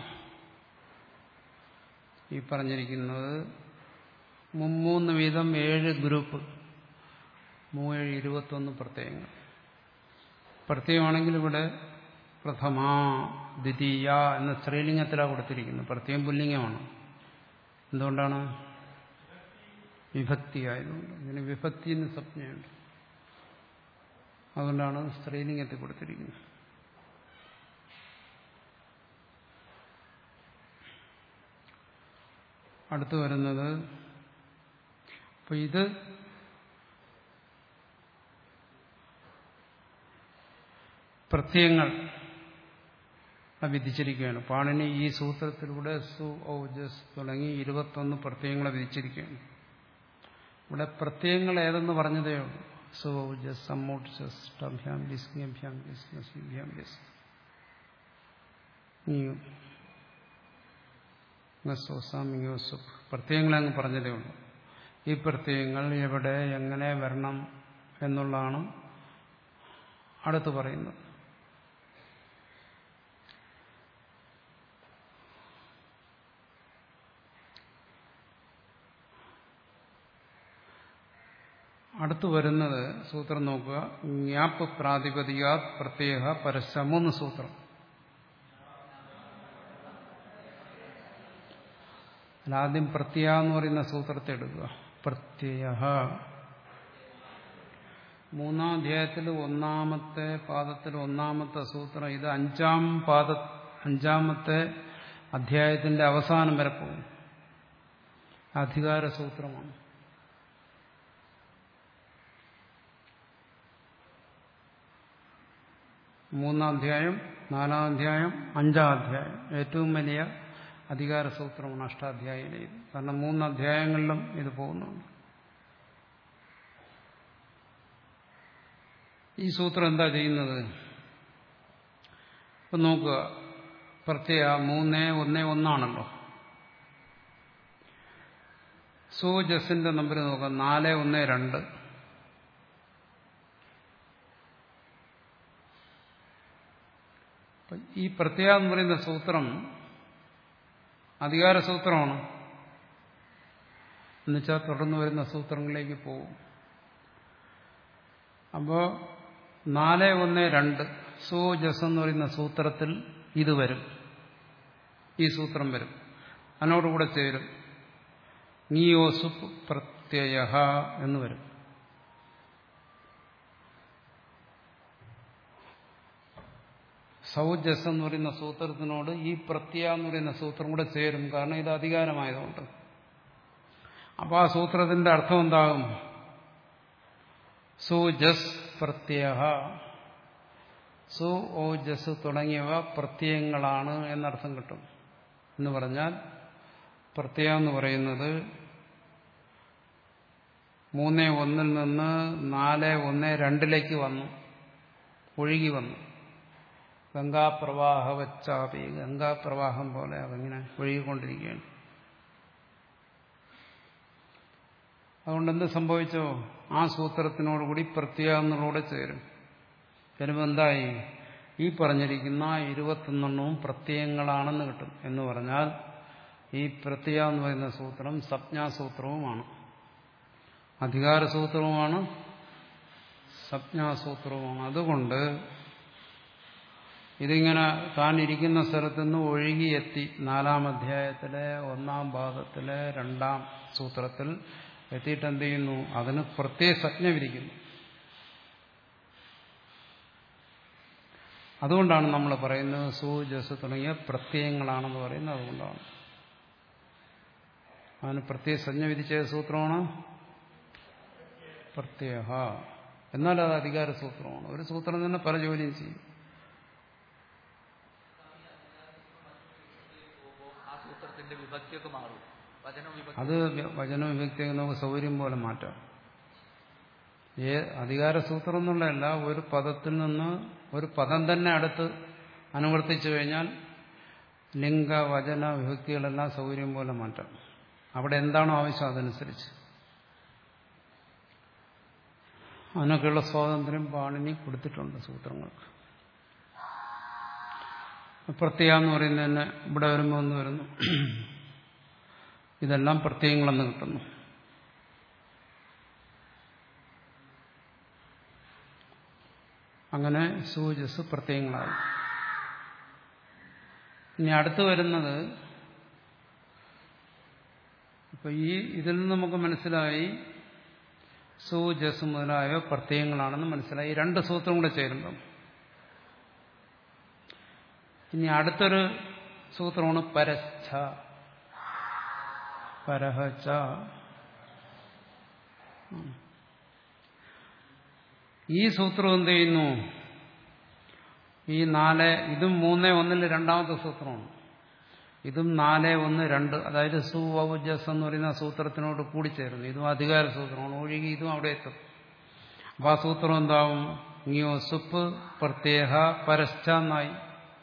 ഈ പറഞ്ഞിരിക്കുന്നത് മുമ്മൂന്ന് വീതം ഏഴ് ഗ്രൂപ്പ് മൂവേഴ് ഇരുപത്തൊന്ന് പ്രത്യയങ്ങൾ പ്രത്യയമാണെങ്കിൽ ഇവിടെ പ്രഥമ ദ്വിതീയ എന്ന സ്ത്രീലിംഗത്തിലാണ് കൊടുത്തിരിക്കുന്നത് പ്രത്യയം പുല്ലിംഗമാണ് എന്തുകൊണ്ടാണ് വിഭക്തി ആയതുകൊണ്ട് ഇതിന് വിഭക്തി എന്ന് സ്വപ്നയുണ്ട് അതുകൊണ്ടാണ് സ്ത്രീലിംഗത്തിൽ കൊടുത്തിരിക്കുന്നത് അടുത്തു വരുന്നത് അപ്പൊ ഇത് പ്രത്യയങ്ങൾ വിധിച്ചിരിക്കുകയാണ് പാണിനി ഈ സൂത്രത്തിലൂടെ സു ഔജസ് തുടങ്ങി ഇരുപത്തൊന്ന് പ്രത്യയങ്ങളെ വിധിച്ചിരിക്കുകയാണ് ഇവിടെ പ്രത്യയങ്ങൾ ഏതെന്ന് പറഞ്ഞതേ ഉള്ളൂ സു ഔജസ് സമ്മോട്ടസ് ടഭ്യാം ബിസ്ഭ്യാം ബിസ്ഭ്യാം ബിസ് പ്രത്യയങ്ങളെ അങ്ങ് പറഞ്ഞതേ ഉള്ളൂ ഈ പ്രത്യയങ്ങൾ എവിടെ എങ്ങനെ വരണം എന്നുള്ളതാണ് അടുത്ത് പറയുന്നത് അടുത്തു വരുന്നത് സൂത്രം നോക്കുക ജ്ഞാപ്പ് പ്രാതിപതികാത് പ്രത്യേക പരസ്യ മൂന്ന് സൂത്രം ആദ്യം പ്രത്യ എന്ന് പറയുന്ന സൂത്രത്തെ എടുക്കുക പ്രത്യയ മൂന്നാം അധ്യായത്തിൽ ഒന്നാമത്തെ പാദത്തിൽ ഒന്നാമത്തെ സൂത്രം ഇത് അഞ്ചാം പാദ അഞ്ചാമത്തെ അധ്യായത്തിന്റെ അവസാനം വരെ പോകും അധികാര സൂത്രമാണ് മൂന്നാം അധ്യായം നാലാം അധ്യായം അഞ്ചാം അധ്യായം ഏറ്റവും വലിയ അധികാര സൂത്രമാണ് അഷ്ടാധ്യായം ഇത് കാരണം മൂന്ന് അധ്യായങ്ങളിലും ഇത് പോകുന്നുണ്ട് ഈ സൂത്രം എന്താ ചെയ്യുന്നത് ഇപ്പൊ നോക്കുക പ്രത്യേക മൂന്ന് ഒന്ന് ഒന്നാണല്ലോ സൂജസിന്റെ നമ്പർ നോക്കാം നാല് ഒന്ന് രണ്ട് ഈ പ്രത്യേക എന്ന് പറയുന്ന സൂത്രം അധികാര സൂത്രമാണ് എന്നുവെച്ചാൽ തുടർന്ന് വരുന്ന സൂത്രങ്ങളിലേക്ക് പോകും അപ്പോ നാല് ഒന്ന് രണ്ട് സൂജസ് എന്ന് പറയുന്ന സൂത്രത്തിൽ ഇത് വരും ഈ സൂത്രം വരും അതിനോടുകൂടെ ചേരും നീയോസു പ്രത്യയ എന്ന് വരും സൗജസ് എന്ന് പറയുന്ന സൂത്രത്തിനോട് ഈ പ്രത്യ എന്ന് പറയുന്ന സൂത്രം കൂടെ ചേരും കാരണം ഇത് അധികാരമായതുകൊണ്ട് അപ്പൊ ആ സൂത്രത്തിന്റെ അർത്ഥം എന്താകും സുജസ് പ്രത്യയ സു ഓജസ് തുടങ്ങിയവ പ്രത്യയങ്ങളാണ് എന്നർത്ഥം കിട്ടും എന്ന് പറഞ്ഞാൽ പ്രത്യയം എന്ന് പറയുന്നത് മൂന്ന് ഒന്നിൽ നിന്ന് നാല് ഒന്ന് രണ്ടിലേക്ക് വന്നു ഒഴുകി വന്നു ഗംഗാപ്രവാഹവച്ചാപി ഗംഗാപ്രവാഹം പോലെ അതിങ്ങനെ ഒഴുകിക്കൊണ്ടിരിക്കുകയാണ് അതുകൊണ്ട് എന്ത് സംഭവിച്ചോ ആ സൂത്രത്തിനോടുകൂടി പ്രത്യേക എന്നുള്ളൂടെ ചേരും വരുമ്പോൾ എന്തായി ഈ പറഞ്ഞിരിക്കുന്ന ഇരുപത്തൊന്നെണ്ണവും പ്രത്യയങ്ങളാണെന്ന് കിട്ടും എന്ന് പറഞ്ഞാൽ ഈ പ്രത്യ എന്ന് പറയുന്ന സൂത്രം സംജ്ഞാസൂത്രവുമാണ് അധികാരസൂത്രവുമാണ് സംജ്ഞാസൂത്രവുമാണ് അതുകൊണ്ട് ഇതിങ്ങനെ താൻ ഇരിക്കുന്ന സ്ഥലത്ത് നിന്ന് ഒഴുകിയെത്തി നാലാം അധ്യായത്തിലെ ഒന്നാം ഭാഗത്തിലെ രണ്ടാം സൂത്രത്തിൽ എത്തിയിട്ട് എന്ത് ചെയ്യുന്നു അതിന് പ്രത്യേക സജ്ഞ വിരിക്കുന്നു അതുകൊണ്ടാണ് നമ്മൾ പറയുന്നത് സു ജസ് തുടങ്ങിയ പ്രത്യയങ്ങളാണെന്ന് പറയുന്നത് അതുകൊണ്ടാണ് അതിന് പ്രത്യേക സജ്ഞ വിധിച്ച സൂത്രമാണ് പ്രത്യേക എന്നാൽ അത് അധികാര സൂത്രമാണ് ഒരു സൂത്രം തന്നെ പല ജോലിയും ചെയ്യും ആ സൂത്രത്തിന്റെ വിഭക്തിയൊക്കെ മാറും വചന വിഭക്തി അത് വചന വിഭക്തിയൊക്കെ നമുക്ക് സൗകര്യം പോലെ മാറ്റാം ഏ അധികാര സൂത്രം എന്നുള്ളതല്ല ഒരു പദത്തിൽ നിന്ന് ഒരു പദം തന്നെ അടുത്ത് അനുവർത്തിച്ചു കഴിഞ്ഞാൽ ലിംഗ വചന വിഭക്തികളെല്ലാം സൗകര്യം പോലെ മാറ്റാം അവിടെ എന്താണോ ആവശ്യം അതനുസരിച്ച് അതിനൊക്കെയുള്ള സ്വാതന്ത്ര്യം പാണിനി കൊടുത്തിട്ടുണ്ട് സൂത്രങ്ങൾക്ക് പ്രത്യേക എന്ന് പറയുന്നത് തന്നെ ഇവിടെ വരുമ്പോൾ ഒന്ന് വരുന്നു ഇതെല്ലാം പ്രത്യയങ്ങളെന്ന് കിട്ടുന്നു അങ്ങനെ സൂചസ് പ്രത്യയങ്ങളായി ഇനി അടുത്ത് വരുന്നത് ഇപ്പൊ ഈ ഇതിൽ നിന്ന് നമുക്ക് മനസ്സിലായി സൂജസ് മുതലായ പ്രത്യയങ്ങളാണെന്ന് മനസ്സിലായി ഈ രണ്ട് സൂത്രം കൂടെ ചേരുമ്പം ഇനി അടുത്തൊരു സൂത്രമാണ് പരച്ഛ പരഹച്ച ഈ സൂത്രം എന്ത് ചെയ്യുന്നു ഈ നാല് ഇതും മൂന്ന് ഒന്നിൽ രണ്ടാമത്തെ സൂത്രമാണ് ഇതും നാല് ഒന്ന് രണ്ട് അതായത് സുവൗജസ് എന്ന് പറയുന്ന സൂത്രത്തിനോട് കൂടിച്ചേരുന്നു ഇതും അധികാര സൂത്രമാണ് ഒഴുകി ഇതും അവിടെ എത്തും അപ്പൊ ആ സൂത്രം എന്താവും ഇങ്ങിയോ സുപ്പ് പ്രത്യേക പരശ്ച എന്നായി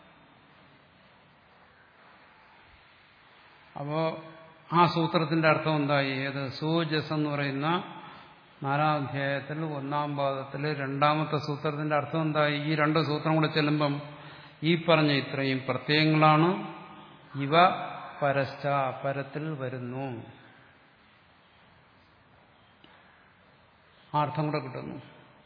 അപ്പോ ആ സൂത്രത്തിന്റെ അർത്ഥം എന്തായി ഏത് സൂജസ് എന്ന് പറയുന്ന നാലാം അധ്യായത്തിൽ ഒന്നാം പാദത്തിൽ രണ്ടാമത്തെ സൂത്രത്തിന്റെ അർത്ഥം എന്തായി ഈ രണ്ട് സൂത്രം കൂടെ ചെല്ലുമ്പം ഈ പറഞ്ഞ ഇത്രയും പ്രത്യയങ്ങളാണ് ഇവ പരശ്ച പരത്തിൽ വരുന്നു ആ അർത്ഥം കൂടെ കിട്ടുന്നു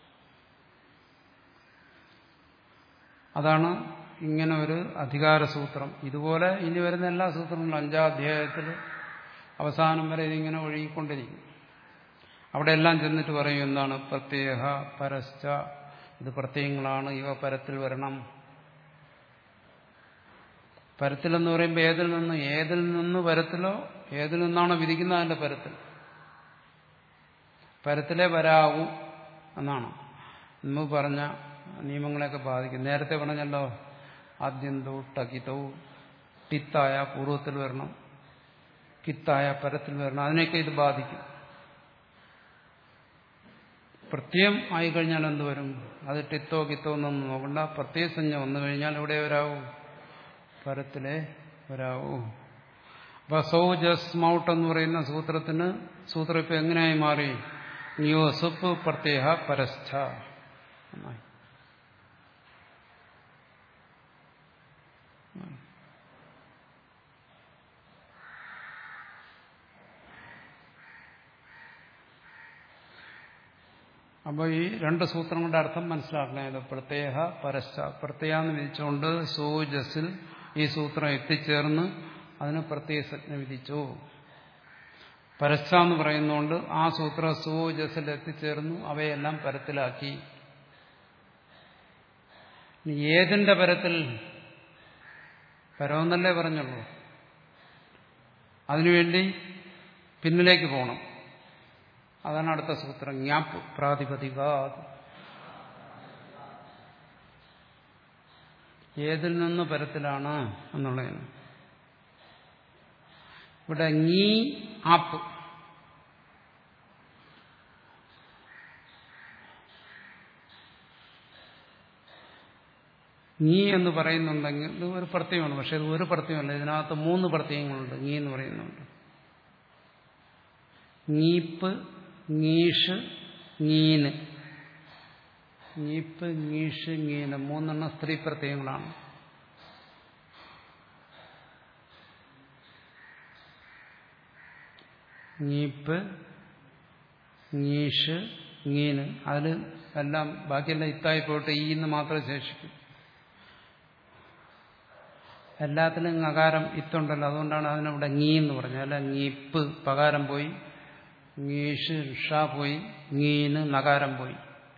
അതാണ് ഇങ്ങനെ ഒരു അധികാര സൂത്രം ഇതുപോലെ ഇനി വരുന്ന എല്ലാ സൂത്രങ്ങളും അഞ്ചാം അധ്യായത്തിൽ അവസാനം വരെ ഇതിങ്ങനെ ഒഴുകിക്കൊണ്ടിരിക്കും അവിടെ എല്ലാം ചെന്നിട്ട് പറയും എന്താണ് പ്രത്യേക പരശ്ച ഇത് പ്രത്യയങ്ങളാണ് ഇവ പരത്തിൽ വരണം പരത്തിലെന്ന് പറയുമ്പോൾ ഏതിൽ നിന്ന് ഏതിൽ നിന്ന് പരത്തിലോ ഏതിൽ നിന്നാണോ വിധിക്കുന്നത് അതിന്റെ പരത്തിൽ പരത്തിലേ വരാവൂ എന്നാണ് മുമ്പ് പറഞ്ഞ നിയമങ്ങളെയൊക്കെ ബാധിക്കും നേരത്തെ പറഞ്ഞല്ലോ ആദ്യന്തോ ടകിതോ ടിത്തായ പൂർവ്വത്തിൽ വരണം കിത്തായ പരത്തിൽ വരണം അതിനെയൊക്കെ ഇത് ബാധിക്കും പ്രത്യയം ആയിക്കഴിഞ്ഞാൽ എന്ത് വരും അത് ടിത്തോ കിത്തോ എന്നൊന്നും നോക്കണ്ട പ്രത്യയസഞ്ജ വന്നു കഴിഞ്ഞാൽ ഇവിടെ വരാവൂ പരത്തിലെ വരാവൂ അപ്പൊ സൗജസ് മൗട്ട് എന്ന് പറയുന്ന സൂത്രത്തിന് സൂത്രം ഇപ്പൊ എങ്ങനെയായി മാറി നിയോ സുപ്പ് പ്രത്യേക പരസ്ഥ എന്നായി അപ്പോൾ ഈ രണ്ട് സൂത്രങ്ങളുടെ അർത്ഥം മനസ്സിലാക്കണം ഇത് പ്രത്യേക പരശ്ച പ്രത്യേകാന്ന് വിധിച്ചുകൊണ്ട് സോജസിൽ ഈ സൂത്രം എത്തിച്ചേർന്ന് അതിന് പ്രത്യേക സജ്ഞ വിധിച്ചു പരസ്ഥ എന്ന് പറയുന്നതുകൊണ്ട് ആ സൂത്ര സുജസിൽ എത്തിച്ചേർന്നു അവയെല്ലാം പരത്തിലാക്കി ഇനി ഏതിന്റെ പരത്തിൽ പരമെന്നല്ലേ പറഞ്ഞുള്ളൂ അതിനുവേണ്ടി പിന്നിലേക്ക് പോകണം അതാണ് അടുത്ത സൂത്രം ജ്ഞാപ് പ്രാതിപതിക ഏതിൽ നിന്ന് പരത്തിലാണ് എന്നുള്ളതിന് ഇവിടെ നീ ആപ്പ് നീ എന്ന് പറയുന്നുണ്ടെങ്കിൽ ഇത് ഒരു പ്രത്യയമാണ് പക്ഷെ ഇത് ഒരു പ്രത്യയമല്ല ഇതിനകത്ത് മൂന്ന് പ്രത്യയങ്ങളുണ്ട് നീ എന്ന് പറയുന്നുണ്ട് നീപ്പ് നീഷ് നീന് നീപ്പ് നീഷ് നീന് മൂന്നെണ്ണം സ്ത്രീ പ്രത്യയങ്ങളാണ് നീപ്പ് നീഷ് നീന് അതിൽ എല്ലാം ബാക്കിയെല്ലാം ഇത്തായി പോയിട്ട് ഈ എന്ന് മാത്രമേ ശേഷിക്കും എല്ലാത്തിനും അകാരം ഇത്തുണ്ടല്ലോ അതുകൊണ്ടാണ് അതിനവിടെ ngീ എന്ന് പറഞ്ഞത് അല്ല ngീപ്പ് പകാരം പോയി ngീഷ് ഷ പോയി ngീന് നകാരം പോയി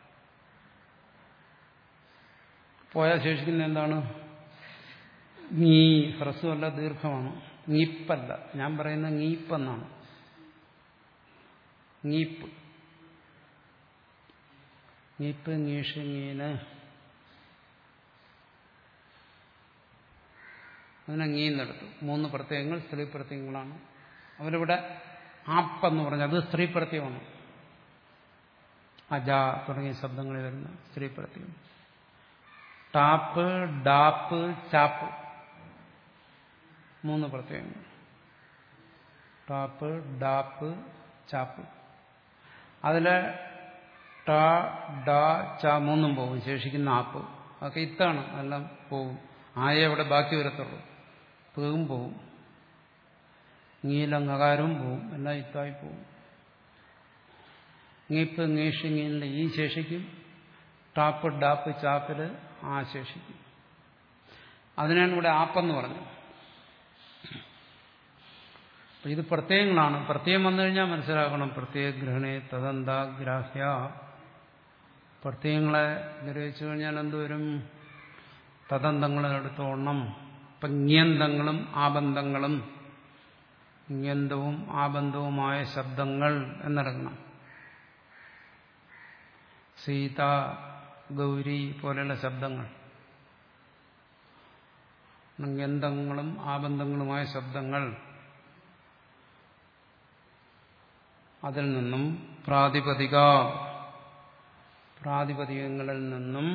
പോയാൽ ശേഷിക്കുന്ന എന്താണ് ngീ ഹ്രസ്വമല്ല ദീർഘമാണ് ngീപ്പല്ല ഞാൻ പറയുന്ന ngീപ്പെന്നാണ് ngീപ്പ് ngീപ്പ് ngീഷ് ngീന് അതിനെ ngീന്നെടുത്തു മൂന്ന് പ്രത്യയങ്ങൾ സ്ത്രീ പ്രത്യയങ്ങളാണ് അവരിവിടെ ആപ്പെന്ന് പറഞ്ഞാൽ അത് സ്ത്രീ പ്രത്യയമാണ് അജ തുടങ്ങിയ ശബ്ദങ്ങളിൽ വരുന്ന സ്ത്രീ പ്രത്യയം ടാപ്പ് ഡാപ്പ് ചാപ്പ് മൂന്ന് പ്രത്യയങ്ങൾ ടാപ്പ് ഡാപ്പ് ചാപ്പ് അതിലെ ട ഡ ച മൂന്നും പോകും ശേഷിക്കുന്ന ആപ്പ് അതൊക്കെ ഇത്താണ് എല്ലാം പോകും ആയ അവിടെ ബാക്കി വരത്തുള്ളൂ പേവും പോവും നീലങ്ങകാരവും പോവും എല്ലാം ഇത്തായി പോവും ngീപ്പ് ngീഷ് ngീനിൽ ഈ ശേഷിക്കും ടാപ്പ് ഡാപ്പ് ചാപ്പില് ആ ശേഷിക്കും അതിനാണ് ഇവിടെ ആപ്പെന്ന് പറഞ്ഞത് അപ്പൊ ഇത് പ്രത്യയങ്ങളാണ് പ്രത്യയം വന്നു കഴിഞ്ഞാൽ മനസ്സിലാക്കണം പ്രത്യേക ഗ്രഹണേ തദന്താഗ്രാഹ്യ പ്രത്യയങ്ങളെ ഗ്രഹിച്ചു കഴിഞ്ഞാൽ എന്തുവരും തദന്തങ്ങളെടുത്തോണം ഇപ്പം ജ്ഞന്തങ്ങളും ആബന്ധങ്ങളും ജ്ഞന്തവും ആബന്ധവുമായ ശബ്ദങ്ങൾ എന്നടങ്ങണം സീത ഗൗരി പോലെയുള്ള ശബ്ദങ്ങൾ ജ്ഞന്തങ്ങളും ആബന്ധങ്ങളുമായ ശബ്ദങ്ങൾ അതിൽ നിന്നും പ്രാതിപതിക പ്രാതിപതികങ്ങളിൽ നിന്നും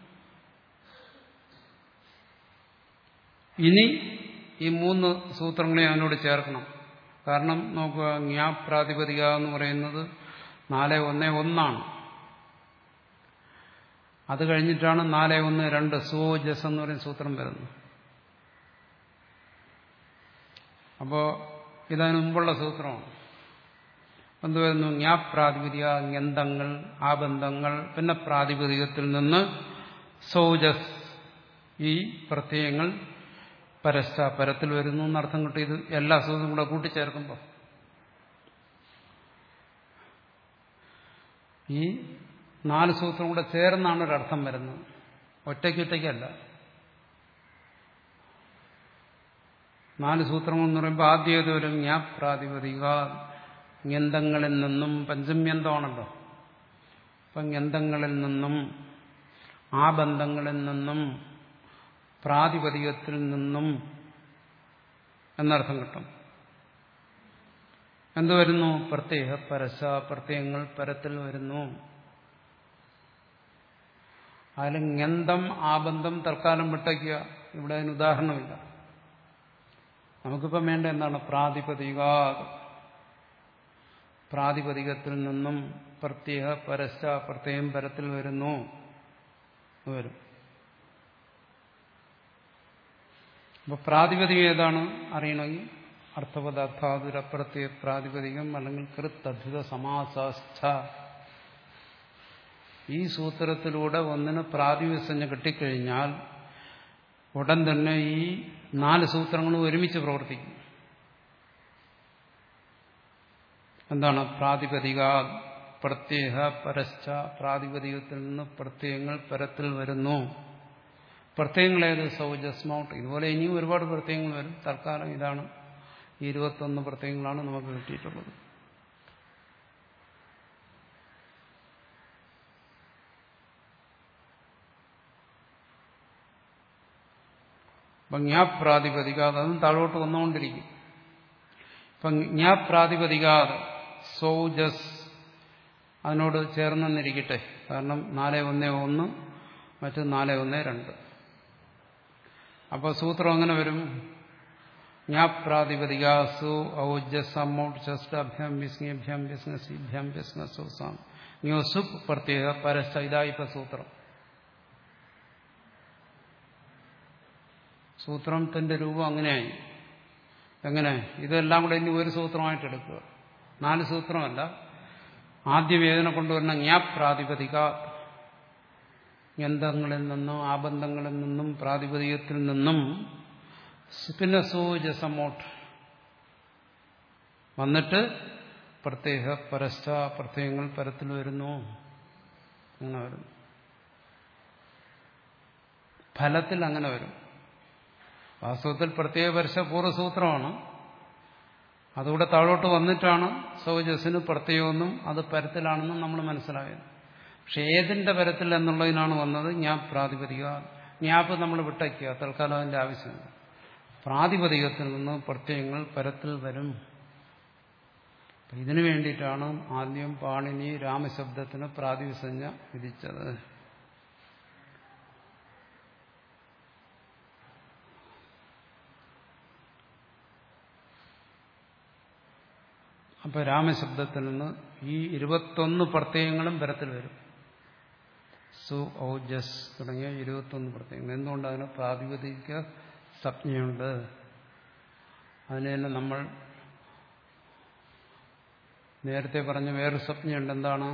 ഇനി ഈ മൂന്ന് സൂത്രങ്ങളെ അതിനോട് ചേർക്കണം കാരണം നോക്കുക ജ്ഞാപ്രാതിപതിക എന്ന് പറയുന്നത് നാല് ഒന്ന് ഒന്നാണ് അത് കഴിഞ്ഞിട്ടാണ് നാല് ഒന്ന് രണ്ട് സോജസ് എന്ന് പറയുന്ന സൂത്രം വരുന്നത് അപ്പോൾ ഇതതിന് മുമ്പുള്ള സൂത്രമാണ് എന്ത് വരുന്നു ജ്ഞാപ്രാതിപതിക ജ്ഞന്തങ്ങൾ ആബന്ധങ്ങൾ പിന്നെ പ്രാതിപതികത്തിൽ നിന്ന് സൗജസ് ഈ പ്രത്യയങ്ങൾ പരസ്ഥ പരത്തിൽ വരുന്നു എന്നർത്ഥം കിട്ടി ഇത് എല്ലാ സൂത്രവും കൂടെ കൂട്ടിച്ചേർക്കുമ്പോൾ ഈ നാല് സൂത്രം കൂടെ ചേർന്നാണ് ഒരർത്ഥം വരുന്നത് ഒറ്റയ്ക്കൊറ്റയ്ക്കല്ല നാല് സൂത്രങ്ങൾ എന്ന് പറയുമ്പോൾ ആദ്യം ഒരു ജ്ഞാപ്രാതിപതിക ജ്ഞന്തങ്ങളിൽ നിന്നും പഞ്ചമ്യന്തമാണല്ലോ അപ്പം ജ്ഞന്തങ്ങളിൽ നിന്നും ആ ബന്ധങ്ങളിൽ നിന്നും പ്രാതിപതികത്തിൽ നിന്നും എന്നർത്ഥം കിട്ടും എന്ത് വരുന്നു പ്രത്യേക പരശ പ്രത്യയങ്ങൾ പരത്തിൽ വരുന്നു അതിൽ ജ്ഞന്തം ആബന്ധം തൽക്കാലം വിട്ടയ്ക്കുക ഇവിടെ അതിന് ഉദാഹരണമില്ല നമുക്കിപ്പം വേണ്ട എന്താണ് പ്രാതിപതിക പ്രാതിപതികത്തിൽ നിന്നും പ്രത്യേക പരശ പ്രത്യയം പരത്തിൽ വരുന്നു വരും അപ്പൊ പ്രാതിപതികം ഏതാണ് അറിയണമെങ്കിൽ അർത്ഥപദാർത്ഥാതുര പ്രത്യേക പ്രാതിപതികം അല്ലെങ്കിൽ കൃത്തദ്ധിത സമാസാസ്ഥ ഈ സൂത്രത്തിലൂടെ ഒന്നിന് പ്രാതിപസഞ്ജ കിട്ടിക്കഴിഞ്ഞാൽ ഉടൻ തന്നെ ഈ നാല് സൂത്രങ്ങളും ഒരുമിച്ച് പ്രവർത്തിക്കും എന്താണ് പ്രാതിപതിക പ്രത്യേക പരശ്ച പ്രാതിപതികത്തിൽ നിന്ന് പ്രത്യയങ്ങൾ പരത്തിൽ വരുന്നു പ്രത്യയങ്ങളേത് സൗജസ്മൗട്ട് ഇതുപോലെ ഇനിയും ഒരുപാട് പ്രത്യയങ്ങൾ വരും തൽക്കാലം ഇതാണ് ഈ ഇരുപത്തൊന്ന് പ്രത്യയങ്ങളാണ് നമുക്ക് കിട്ടിയിട്ടുള്ളത് അപ്പൊ ജ്ഞാപ്രാതിപതികാത് അതും താഴോട്ട് വന്നുകൊണ്ടിരിക്കും ഇപ്പൊ ജ്ഞാപ്രാതിപതികാത് സൗജസ് അതിനോട് ചേർന്നെന്നിരിക്കട്ടെ കാരണം നാല് ഒന്ന് ഒന്ന് മറ്റ് നാല് ഒന്ന് രണ്ട് അപ്പോൾ സൂത്രം എങ്ങനെ വരും ജ്ഞാപ്രാതിപതികാസു ഔജസ് അമ്മൗട്ട് ചസ്റ്റ് അഭ്യം വിസ്ങ്ങഭ്യം വിസ്ങ്ങസിഭ്യം വിസ്ങ്ങസുസാം ന്യൂസുപ് പ്രത്യേക പരസ്ഥ ഇതായിപ്പ സൂത്രം സൂത്രത്തിന്റെ രൂപം അങ്ങനെയായി എങ്ങനെ ഇതെല്ലാം കൂടെ ഇനി ഒരു സൂത്രമായിട്ട് എടുക്കുക നാല് സൂത്രമല്ല ആദ്യ വേദന കൊണ്ടുവരുന്ന ജ്ഞാപ്രാതിപതിക യന്ത്രങ്ങളിൽ നിന്നും ആബന്ധങ്ങളിൽ നിന്നും പ്രാതിപതികത്തിൽ നിന്നും പിന്നെ സൂജസമോട്ട് വന്നിട്ട് പ്രത്യേക പരസ്ഥ പ്രത്യയങ്ങൾ പരത്തിൽ വരുന്നു അങ്ങനെ വരുന്നു ഫലത്തിൽ അങ്ങനെ വരും വാസ്തവത്തിൽ പ്രത്യേക പരശ പൂർവ്വസൂത്രമാണ് അതുകൂടെ താഴോട്ട് വന്നിട്ടാണ് സൗജസിന് പ്രത്യേകമെന്നും അത് പരത്തിലാണെന്നും നമ്മൾ മനസ്സിലായത് പക്ഷെ ഏതിന്റെ പരത്തിൽ എന്നുള്ളതിനാണ് വന്നത് ഞാൻ പ്രാതിപതിക ഞാപ്പ് നമ്മൾ വിട്ടയ്ക്കുക തൽക്കാലം അതിന്റെ ആവശ്യമില്ല പ്രാതിപതികത്തിൽ നിന്ന് പ്രത്യയങ്ങൾ പരത്തിൽ വരും ഇതിനു വേണ്ടിയിട്ടാണ് ആദ്യം പാണിനി രാമശബ്ദത്തിന് പ്രാതിസഞ്ജ വിധിച്ചത് അപ്പൊ രാമശബ്ദത്തിൽ നിന്ന് ഈ ഇരുപത്തൊന്ന് പ്രത്യയങ്ങളും പരത്തിൽ വരും സു ഔജസ് തുടങ്ങിയ ഇരുപത്തൊന്ന് പ്രത്യയങ്ങൾ എന്തുകൊണ്ട് അതിന് പ്രാതിപതിക സംജ്ഞയുണ്ട് അതിന് തന്നെ നമ്മൾ നേരത്തെ പറഞ്ഞ വേറൊരു സംജ്ഞയുണ്ട് എന്താണ്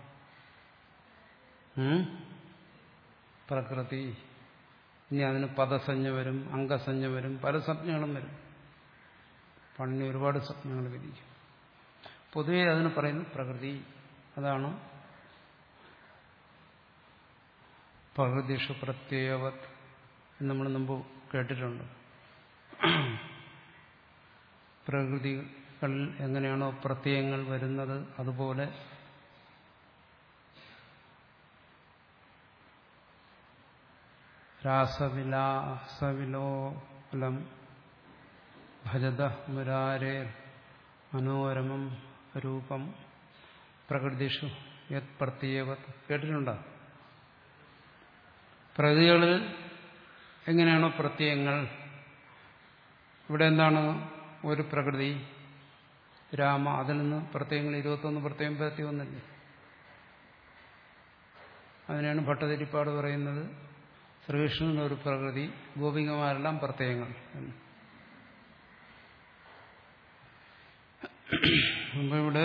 പ്രകൃതി ഇനി അതിന് പദസഞ്ജ വരും അംഗസഞ്ജ വരും പല സംജ്ഞകളും വരും പണിന് ഒരുപാട് സ്വപ്നങ്ങൾ വിധിക്കും പൊതുവെ അതിന് പറയുന്നത് പ്രകൃതി അതാണ് പ്രകൃതിഷു പ്രത്യേകവത് നമ്മൾ മുമ്പ് കേട്ടിട്ടുണ്ട് പ്രകൃതികളിൽ എങ്ങനെയാണോ പ്രത്യയങ്ങൾ വരുന്നത് അതുപോലെ രാസവിലാസവിലോലം ഭജത മുരാരേ മനോരമം രൂപം പ്രകൃതിഷു യത് പ്രത്യേകവത് കേട്ടിട്ടുണ്ടോ പ്രകൃതികളിൽ എങ്ങനെയാണോ പ്രത്യയങ്ങൾ ഇവിടെ എന്താണ് ഒരു പ്രകൃതി രാമ അതിൽ നിന്ന് പ്രത്യയങ്ങൾ ഇരുപത്തൊന്ന് പ്രത്യയം പരത്തി വന്നില്ലേ അതിനാണ് ഭട്ടതിരിപ്പാട് പറയുന്നത് ശ്രീകൃഷ്ണൻ ഒരു പ്രകൃതി ഗോപികമാരെല്ലാം പ്രത്യയങ്ങൾ എന്ന് അപ്പൊ ഇവിടെ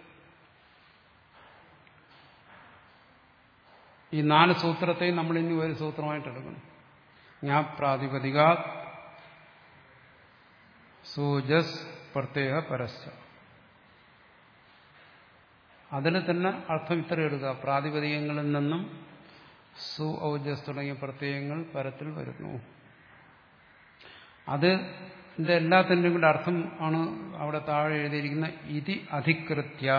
ഈ നാല് സൂത്രത്തെയും നമ്മൾ ഇനി ഒരു സൂത്രമായിട്ട് എടുക്കണം ഞാൻ പ്രാതിപതിക സൂജസ് പ്രത്യേക പരസ്യ അതിന് തന്നെ അർത്ഥം ഇത്ര എടുക്കുക പ്രാതിപതികങ്ങളിൽ നിന്നും സു ഔജസ് തുടങ്ങിയ പ്രത്യയങ്ങൾ പരത്തിൽ വരുന്നു അത് ഇതിന്റെ എല്ലാത്തിൻ്റെയും കൂടെ അർത്ഥം ആണ് അവിടെ താഴെ എഴുതിയിരിക്കുന്ന ഇതി അധികൃത്യ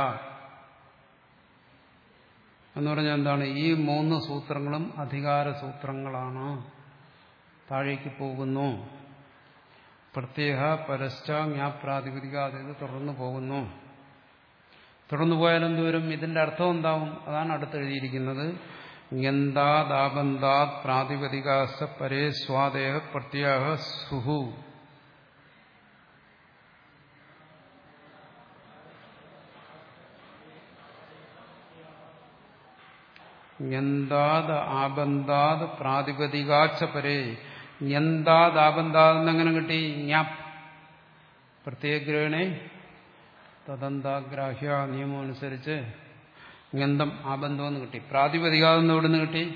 എന്ന് പറഞ്ഞാൽ എന്താണ് ഈ മൂന്ന് സൂത്രങ്ങളും അധികാര സൂത്രങ്ങളാണ് താഴേക്ക് പോകുന്നു പ്രത്യേക പരശ്ച ജ്ഞാപ്രാതിപതിക അതായത് തുടർന്നു പോകുന്നു തുടർന്നു പോയാൽ എന്തുവരും ഇതിന്റെ അർത്ഥം എന്താവും അതാണ് അടുത്തെഴുതിയിരിക്കുന്നത് യന്താദാബന്ധാത് പ്രാതിപതികാസ പരേ സ്വാദേഹ പ്രത്യാഹ സുഹു യന്താത് ആബന്ധാത് പ്രാതിപതികാച്ച പരേ യന്താത് ആബന്ധാത് എന്നെങ്ങനെ കിട്ടി ഞാപ് പ്രത്യേകഗ്രഹണേ തദന്താഗ്രാഹ്യ നിയമം അനുസരിച്ച് ഗന്ധം ആബന്ധം എന്ന് കിട്ടി പ്രാതിപതികാതെന്ന് എവിടെ നിന്ന് കിട്ടി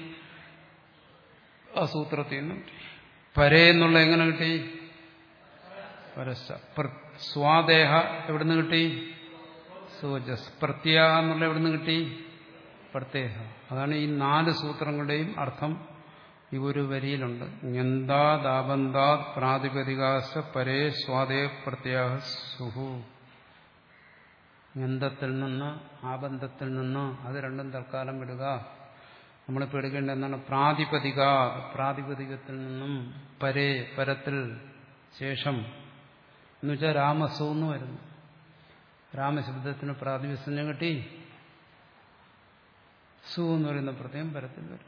ആ സൂത്രത്തിൽ നിന്ന് കിട്ടി പരേ എന്നുള്ള എങ്ങനെ കിട്ടി പരസ്യ സ്വാദേഹ എവിടുന്ന് കിട്ടി സൂജസ് പ്രത്യ എന്നുള്ള എവിടുന്ന് കിട്ടി പ്രത്യേക അതാണ് ഈ നാല് സൂത്രങ്ങളുടെയും അർത്ഥം ഈ ഒരു വരിയിലുണ്ട് ഞന്താദാബന്താ പ്രാതിപതികാസ പരേ സ്വാദേ പ്രത്യാഹ സുഹു ഞന്തത്തിൽ നിന്ന് ആബന്ധത്തിൽ നിന്ന് അത് രണ്ടും തൽക്കാലം വിടുക നമ്മളിപ്പോൾ എടുക്കേണ്ട എന്താണ് പ്രാതിപതിക പ്രാതിപതികത്തിൽ നിന്നും പരേ പരത്തിൽ ശേഷം എന്ന് വെച്ചാൽ രാമസു എന്ന് വരുന്നു രാമശബ്ദത്തിന് പ്രാതിപസ്യം കിട്ടി സു എന്ന് പറയുന്ന പ്രത്യേകം പരത്തിൽ വരും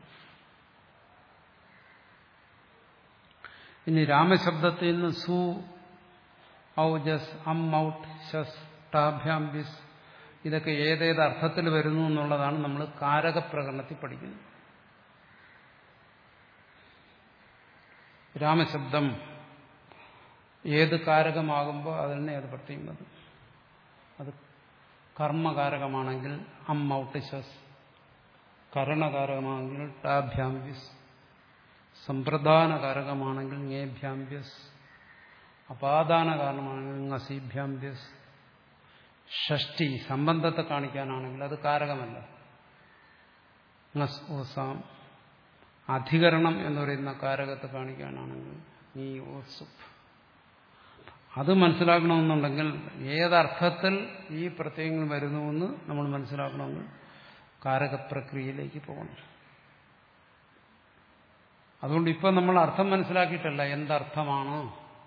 ഇനി രാമശബ്ദത്തിൽ നിന്ന് സു ഔജസ് അം ഔട്ട് ശസ് ടാഭ്യാം ബിസ് ഇതൊക്കെ ഏതേത് അർത്ഥത്തിൽ വരുന്നു എന്നുള്ളതാണ് നമ്മൾ കാരകപ്രകടനത്തിൽ പഠിക്കുന്നത് രാമശബ്ദം ഏത് കാരകമാകുമ്പോൾ അതിനെ അത് പ്രത്യേകം വരും അത് കർമ്മകാരകമാണെങ്കിൽ അം ഔട്ടിശസ് കരണകാരകമാണെങ്കിൽ ടാഭ്യാംബ്യസ് സമ്പ്രദാനകാരകമാണെങ്കിൽ ഞേഭ്യാംബ്യസ് അപാദാന കാരണമാണെങ്കിൽ ngസീഭ്യാംബ്യസ് ഷഷ്ടി സംബന്ധത്തെ കാണിക്കാനാണെങ്കിൽ അത് കാരകമല്ല ngസ് ഓസാം അധികരണം എന്ന് പറയുന്ന കാരകത്തെ കാണിക്കാനാണെങ്കിൽ നീ ഓസുപ്പ് അത് മനസ്സിലാക്കണമെന്നുണ്ടെങ്കിൽ ഏതർത്ഥത്തിൽ ഈ പ്രത്യയങ്ങൾ വരുന്നുവെന്ന് നമ്മൾ മനസ്സിലാക്കണമെങ്കിൽ കാരകപ്രക്രിയയിലേക്ക് പോകണം അതുകൊണ്ട് ഇപ്പം നമ്മൾ അർത്ഥം മനസ്സിലാക്കിയിട്ടല്ല എന്തർത്ഥമാണ്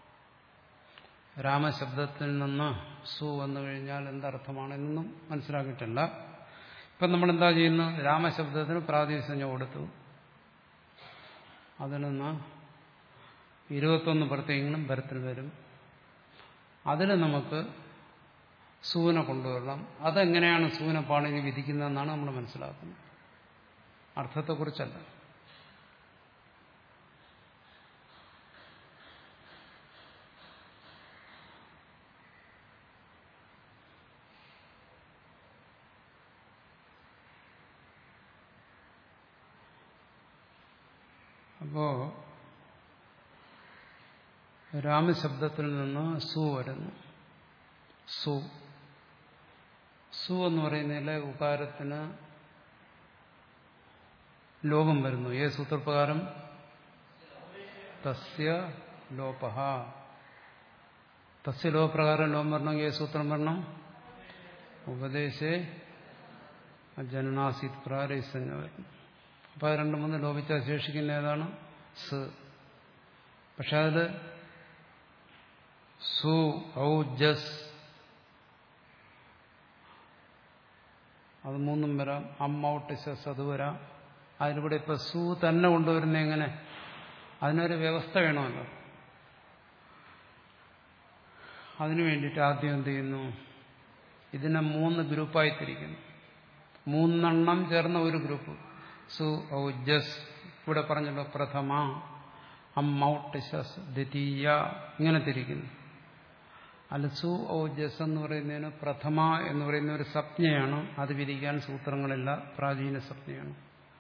രാമശബ്ദത്തിൽ നിന്ന് സു വന്നു കഴിഞ്ഞാൽ എന്തർത്ഥമാണ് എന്നൊന്നും മനസ്സിലാക്കിയിട്ടല്ല ഇപ്പം നമ്മൾ എന്താ ചെയ്യുന്നത് രാമശബ്ദത്തിന് പ്രാതിസഞ്ജ കൊടുത്തു അതിൽ നിന്ന് ഇരുപത്തൊന്ന് പ്രത്യയങ്ങളും ഭരത്തിൽ വരും അതിന് നമുക്ക് സൂന കൊണ്ടുവരണം അതെങ്ങനെയാണ് സൂന പാണിനി വിധിക്കുന്നതെന്നാണ് നമ്മൾ മനസ്സിലാക്കുന്നത് അർത്ഥത്തെക്കുറിച്ചല്ല അപ്പോ രാമശബ്ദത്തിൽ നിന്ന് സു വരുന്നു സു സു എന്ന് പറയുന്നതിലെ ഉകാരത്തിന് ലോപം വരുന്നു ഏത് സൂത്രപ്രകാരം തസ്യ ലോപഹ തസ്യ ലോപപ്രകാരം ലോപം വരണമെങ്കിൽ ഏത് സൂത്രം വരണം ഉപദേശേ ജനനാസിത് പ്രാരസഞ്ജ വരുന്നു അപ്പം അത് രണ്ടു മൂന്ന് ലോപിച്ചാൽ ശേഷിക്കുന്ന ഏതാണ് സ് പക്ഷെ അതിൽ സു ഔ ജസ് അത് മൂന്നും വരാം അം ഔട്ട് ശസ് അത് വരാം അതിലൂടെ ഇപ്പൊ സു തന്നെ കൊണ്ടുവരുന്ന എങ്ങനെ അതിനൊരു വ്യവസ്ഥ വേണമല്ലോ അതിനു വേണ്ടിയിട്ട് ആദ്യം എന്ത് ചെയ്യുന്നു ഇതിനെ മൂന്ന് ഗ്രൂപ്പായി തിരിക്കുന്നു മൂന്നെണ്ണം ചേർന്ന ഒരു ഗ്രൂപ്പ് സു ഔ ജസ് ഇവിടെ പറഞ്ഞല്ലോ പ്രഥമ അം ഔട്ട് ശസ് ദ്വിതീയ ഇങ്ങനെ തിരിക്കുന്നു അലസു ഔ ജസ് എന്ന് പറയുന്നതിന് പ്രഥമ എന്ന് പറയുന്ന ഒരു സംജ്ഞയാണ് അത് വിധിക്കാൻ സൂത്രങ്ങളില്ല പ്രാചീന സംജ്ഞയാണ്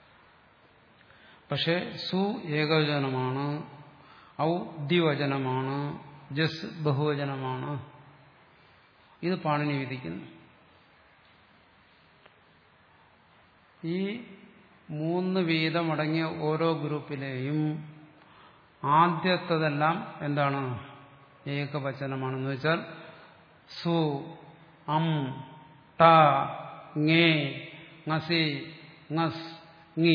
പക്ഷെ സു ഏകവചനമാണ് ഔ ദ്വിവചനമാണ് ജസ് ബഹുവചനമാണ് ഇത് പാണിനി വിധിക്കുന്നു ഈ മൂന്ന് വീതമടങ്ങിയ ഓരോ ഗ്രൂപ്പിലെയും ആദ്യത്തതെല്ലാം എന്താണ് ഏകവചനമാണെന്ന് വെച്ചാൽ സു അം ട ngേ ngസി ngസ് ngി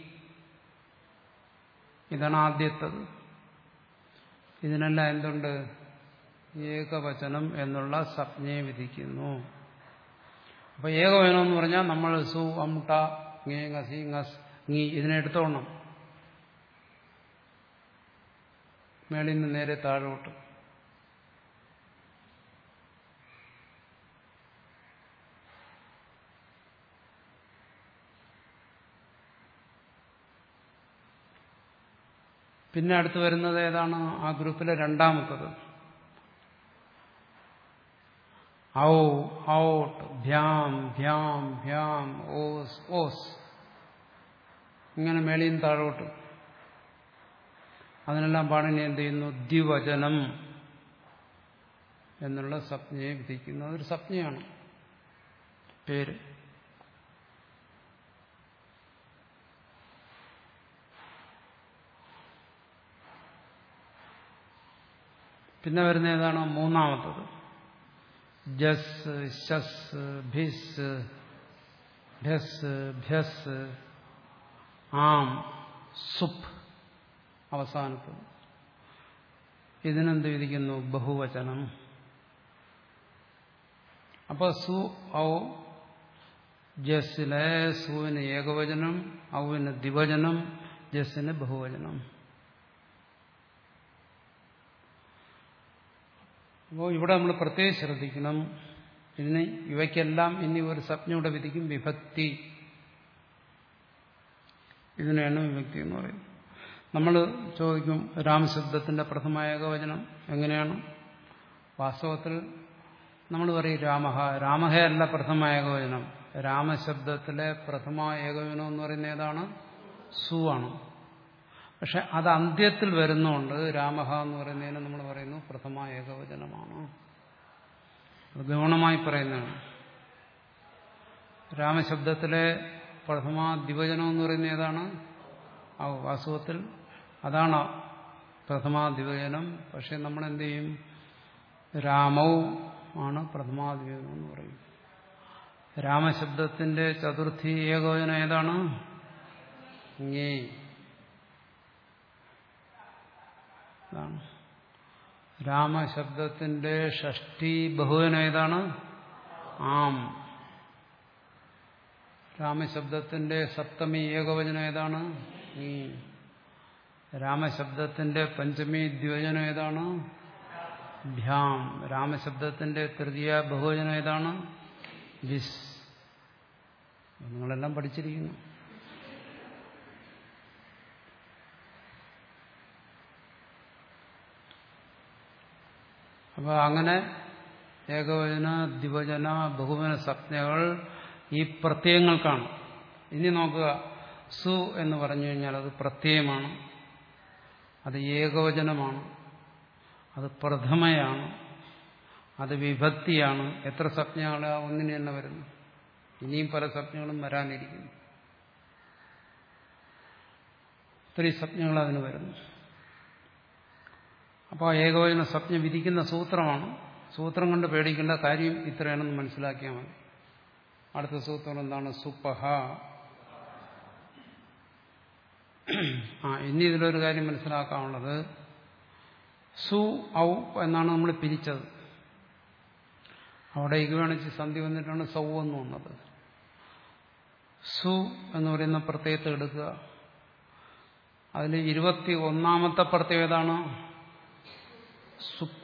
ഇതാണ് ആദ്യത്തത് ഇതിനെല്ലാം എന്തുണ്ട് ഏകവചനം എന്നുള്ള സംജ്ഞയെ വിധിക്കുന്നു അപ്പൊ ഏകവചനം എന്ന് പറഞ്ഞാൽ നമ്മൾ സു അം ട ngേ ngസി ngസ് ngി ഇതിനെ എടുത്തോണം മേളിൽ നിന്ന് നേരെ താഴോട്ട് പിന്നെ അടുത്ത് വരുന്നത് ഏതാണ് ആ ഗ്രൂപ്പിലെ രണ്ടാമത്തത് ഔ ഔട്ട് ഭ്യാം ഭ്യാം ഭ്യാം ഓസ് ഓസ് ഇങ്ങനെ മേളിയും താഴോട്ട് അതിനെല്ലാം പാണിനി എന്ത് ചെയ്യുന്നു ദ്വിവചനം എന്നുള്ള സംജ്ഞയെ വിധിക്കുന്ന ഒരു സംജ്ഞയാണ് പേര് പിന്നെ വരുന്ന ഏതാണ് മൂന്നാമത്തത് ജസ് ശസ് ഭിസ് ഭ്യസ് ഭ്യസ് ആം സുപ്പ് അവസാനത്തത് ഇതിനെന്ത് വിധിക്കുന്നു ബഹുവചനം അപ്പൊ സു ഔ ജസ്സിലെ സുവിന് ഏകവചനം ഔവിന് ദ്വിവചനം ജസ്സിന് ബഹുവചനം അപ്പോൾ ഇവിടെ നമ്മൾ പ്രത്യേകം ശ്രദ്ധിക്കണം ഇതിന് ഇവയ്ക്കെല്ലാം ഇനി ഒരു സംജ്ഞയുടെ വിധിക്കും വിഭക്തി ഇതിനെയാണ് വിഭക്തി എന്ന് പറയുന്നത് നമ്മൾ ചോദിക്കും രാമശബ്ദത്തിന്റെ പ്രഥമ ഏകവചനം എങ്ങനെയാണ് വാസ്തവത്തിൽ നമ്മൾ പറയും രാമഹ രാമഹ അല്ല പ്രഥമ ഏകവചനം രാമശബ്ദത്തിലെ പ്രഥമ ഏകവചനം എന്ന് പറയുന്നത് ഏതാണ് സു ആണ് പക്ഷെ അത് അന്ത്യത്തിൽ വരുന്നുണ്ട് രാമഹ എന്ന് പറയുന്നതിന് നമ്മൾ പറയുന്നു പ്രഥമ ഏകവചനമാണ് അത് ഗൗണമായി പറയുന്നതാണ് രാമശബ്ദത്തിലെ പ്രഥമ ദ്വിവചനം എന്ന് പറയുന്നത് ഏതാണ് ആ വാസ്തവത്തിൽ അതാണ് പ്രഥമാ ദ്വിവചനം പക്ഷെ നമ്മൾ എന്ത് ചെയ്യും രാമവും ആണ് പ്രഥമാ ദ്വിവചനം എന്ന് പറയും രാമശബ്ദത്തിന്റെ ചതുർത്ഥി ഏകവചനം ഏതാണ് ഇങ്ങേ ഇതാണ് രാമശബ്ദത്തിന്റെ ഷഷ്ടി ബഹുവനം ഏതാണ് ആം രാമശബ്ദത്തിന്റെ സപ്തമി ഏകവചനം ഏതാണ് ഈ രാമശബ്ദത്തിന്റെ പഞ്ചമി ദ്വിവചനം ഏതാണ് ഭ്യാം രാമശബ്ദത്തിന്റെ തൃതീയ ബഹുവചനം ഏതാണ് വിസ് നിങ്ങളെല്ലാം പഠിച്ചിരിക്കുന്നു അപ്പോൾ അങ്ങനെ ഏകവചന ദ്വിവചന ബഹുവചന സംജ്ഞകൾ ഈ പ്രത്യയങ്ങൾക്കാണ് ഇനി നോക്കുക സു എന്ന് പറഞ്ഞു കഴിഞ്ഞാൽ അത് പ്രത്യയമാണ് അത് ഏകവചനമാണ് അത് പ്രഥമയാണ് അത് വിഭക്തിയാണ് എത്ര സംജ്ഞകൾ ഒന്നിന് തന്നെ വരുന്നു ഇനിയും പല സംജ്ഞകളും വരാനിരിക്കുന്നു ഇത്രയും സംജ്ഞകൾ അതിന് വരുന്നു അപ്പോൾ ഏകവചന സ്വപ്ന വിധിക്കുന്ന സൂത്രമാണ് സൂത്രം കൊണ്ട് പേടിക്കേണ്ട കാര്യം ഇത്രയാണെന്ന് മനസ്സിലാക്കിയാൽ മതി അടുത്ത സൂത്രം എന്താണ് സുപ്പഹ ആ ഇനി ഇതിലൊരു കാര്യം മനസ്സിലാക്കാനുള്ളത് സു ഔ എന്നാണ് നമ്മൾ പിരിച്ചത് അവിടെ ഇഗവേണിച്ച് സന്ധി വന്നിട്ടാണ് സൗ എന്ന് വന്നത് സു എന്ന് പറയുന്ന പ്രത്യയത്തെ എടുക്കുക അതിൽ ഇരുപത്തി ഒന്നാമത്തെ പ്രത്യയം ഏതാണ് സുപ്പ്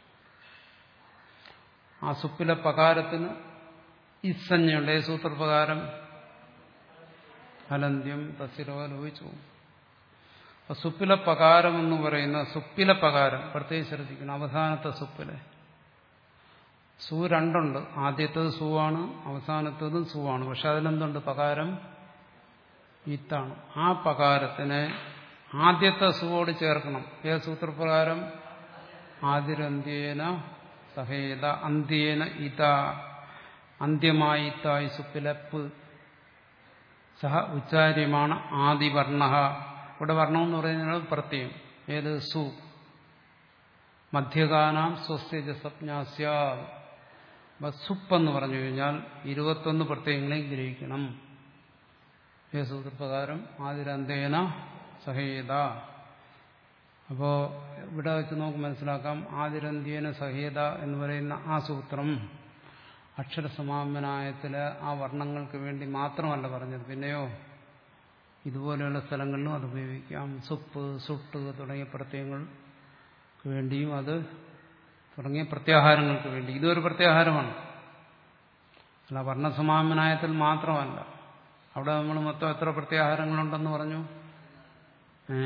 ആ സുപ്പിലെ പകാരത്തിന് ഇസഞ്ഞുണ്ട് ഈ സൂത്രപ്രകാരം ഹലന്ത്യം തസിരോ ലോഹിച്ചു അപ്പൊ സുപ്പിലെ പകാരം എന്ന് പറയുന്ന സുപ്പിലെ പകാരം പ്രത്യേകം ശ്രദ്ധിക്കണം അവസാനത്തെ സുപ്പിലെ സു രണ്ടുണ്ട് ആദ്യത്തത് സുവാണ് അവസാനത്തതും സുവാണ് പക്ഷെ അതിലെന്തുണ്ട് പകാരം ഇത്താണ് ആ പകാരത്തിനെ ആദ്യത്തെ സുവോട് ചേർക്കണം ഏത് സൂത്രപ്രകാരം ആതിരന്ത്യേന സഹേത അന്ത്യേന ഇത അന്ത്യമായി ഇത്തായി സുപ്പിലപ്പ് സഹ ഉച്ചാര്യമാണ് ആദിവർണ ഇവിടെ വർണ്ണം എന്ന് പറയുന്നത് പ്രത്യയം ഏത് സു മധ്യകാനാം സ്വസ്യജ സ്വപ്നാസ്യാ സുപ്പ് എന്ന് പറഞ്ഞു കഴിഞ്ഞാൽ ഇരുപത്തൊന്ന് പ്രത്യയങ്ങളെയും ഗ്രഹിക്കണം ഏ സൂത്രപ്രകാരം ആതിരന്തേന സഹേത അപ്പോ ഇവിടെ വെച്ച് നമുക്ക് മനസ്സിലാക്കാം ആതിരന്ത്യേന സഹേത എന്ന് പറയുന്ന ആ സൂത്രം അക്ഷരസമാപനായത്തിലെ ആ വർണ്ണങ്ങൾക്ക് വേണ്ടി മാത്രമല്ല പറഞ്ഞത് പിന്നെയോ ഇതുപോലെയുള്ള സ്ഥലങ്ങളിലും അത് ഉപയോഗിക്കാം സുപ്പ് സുട്ട് തുടങ്ങിയ പ്രത്യയങ്ങൾക്ക് വേണ്ടിയും അത് തുടങ്ങിയ പ്രത്യാഹാരങ്ങൾക്ക് വേണ്ടി ഇതൊരു പ്രത്യാഹാരമാണ് അല്ല വർണ്ണസമാപനായത്തിൽ മാത്രമല്ല അവിടെ നമ്മൾ മൊത്തം എത്ര പ്രത്യാഹാരങ്ങളുണ്ടെന്ന് പറഞ്ഞു ഏ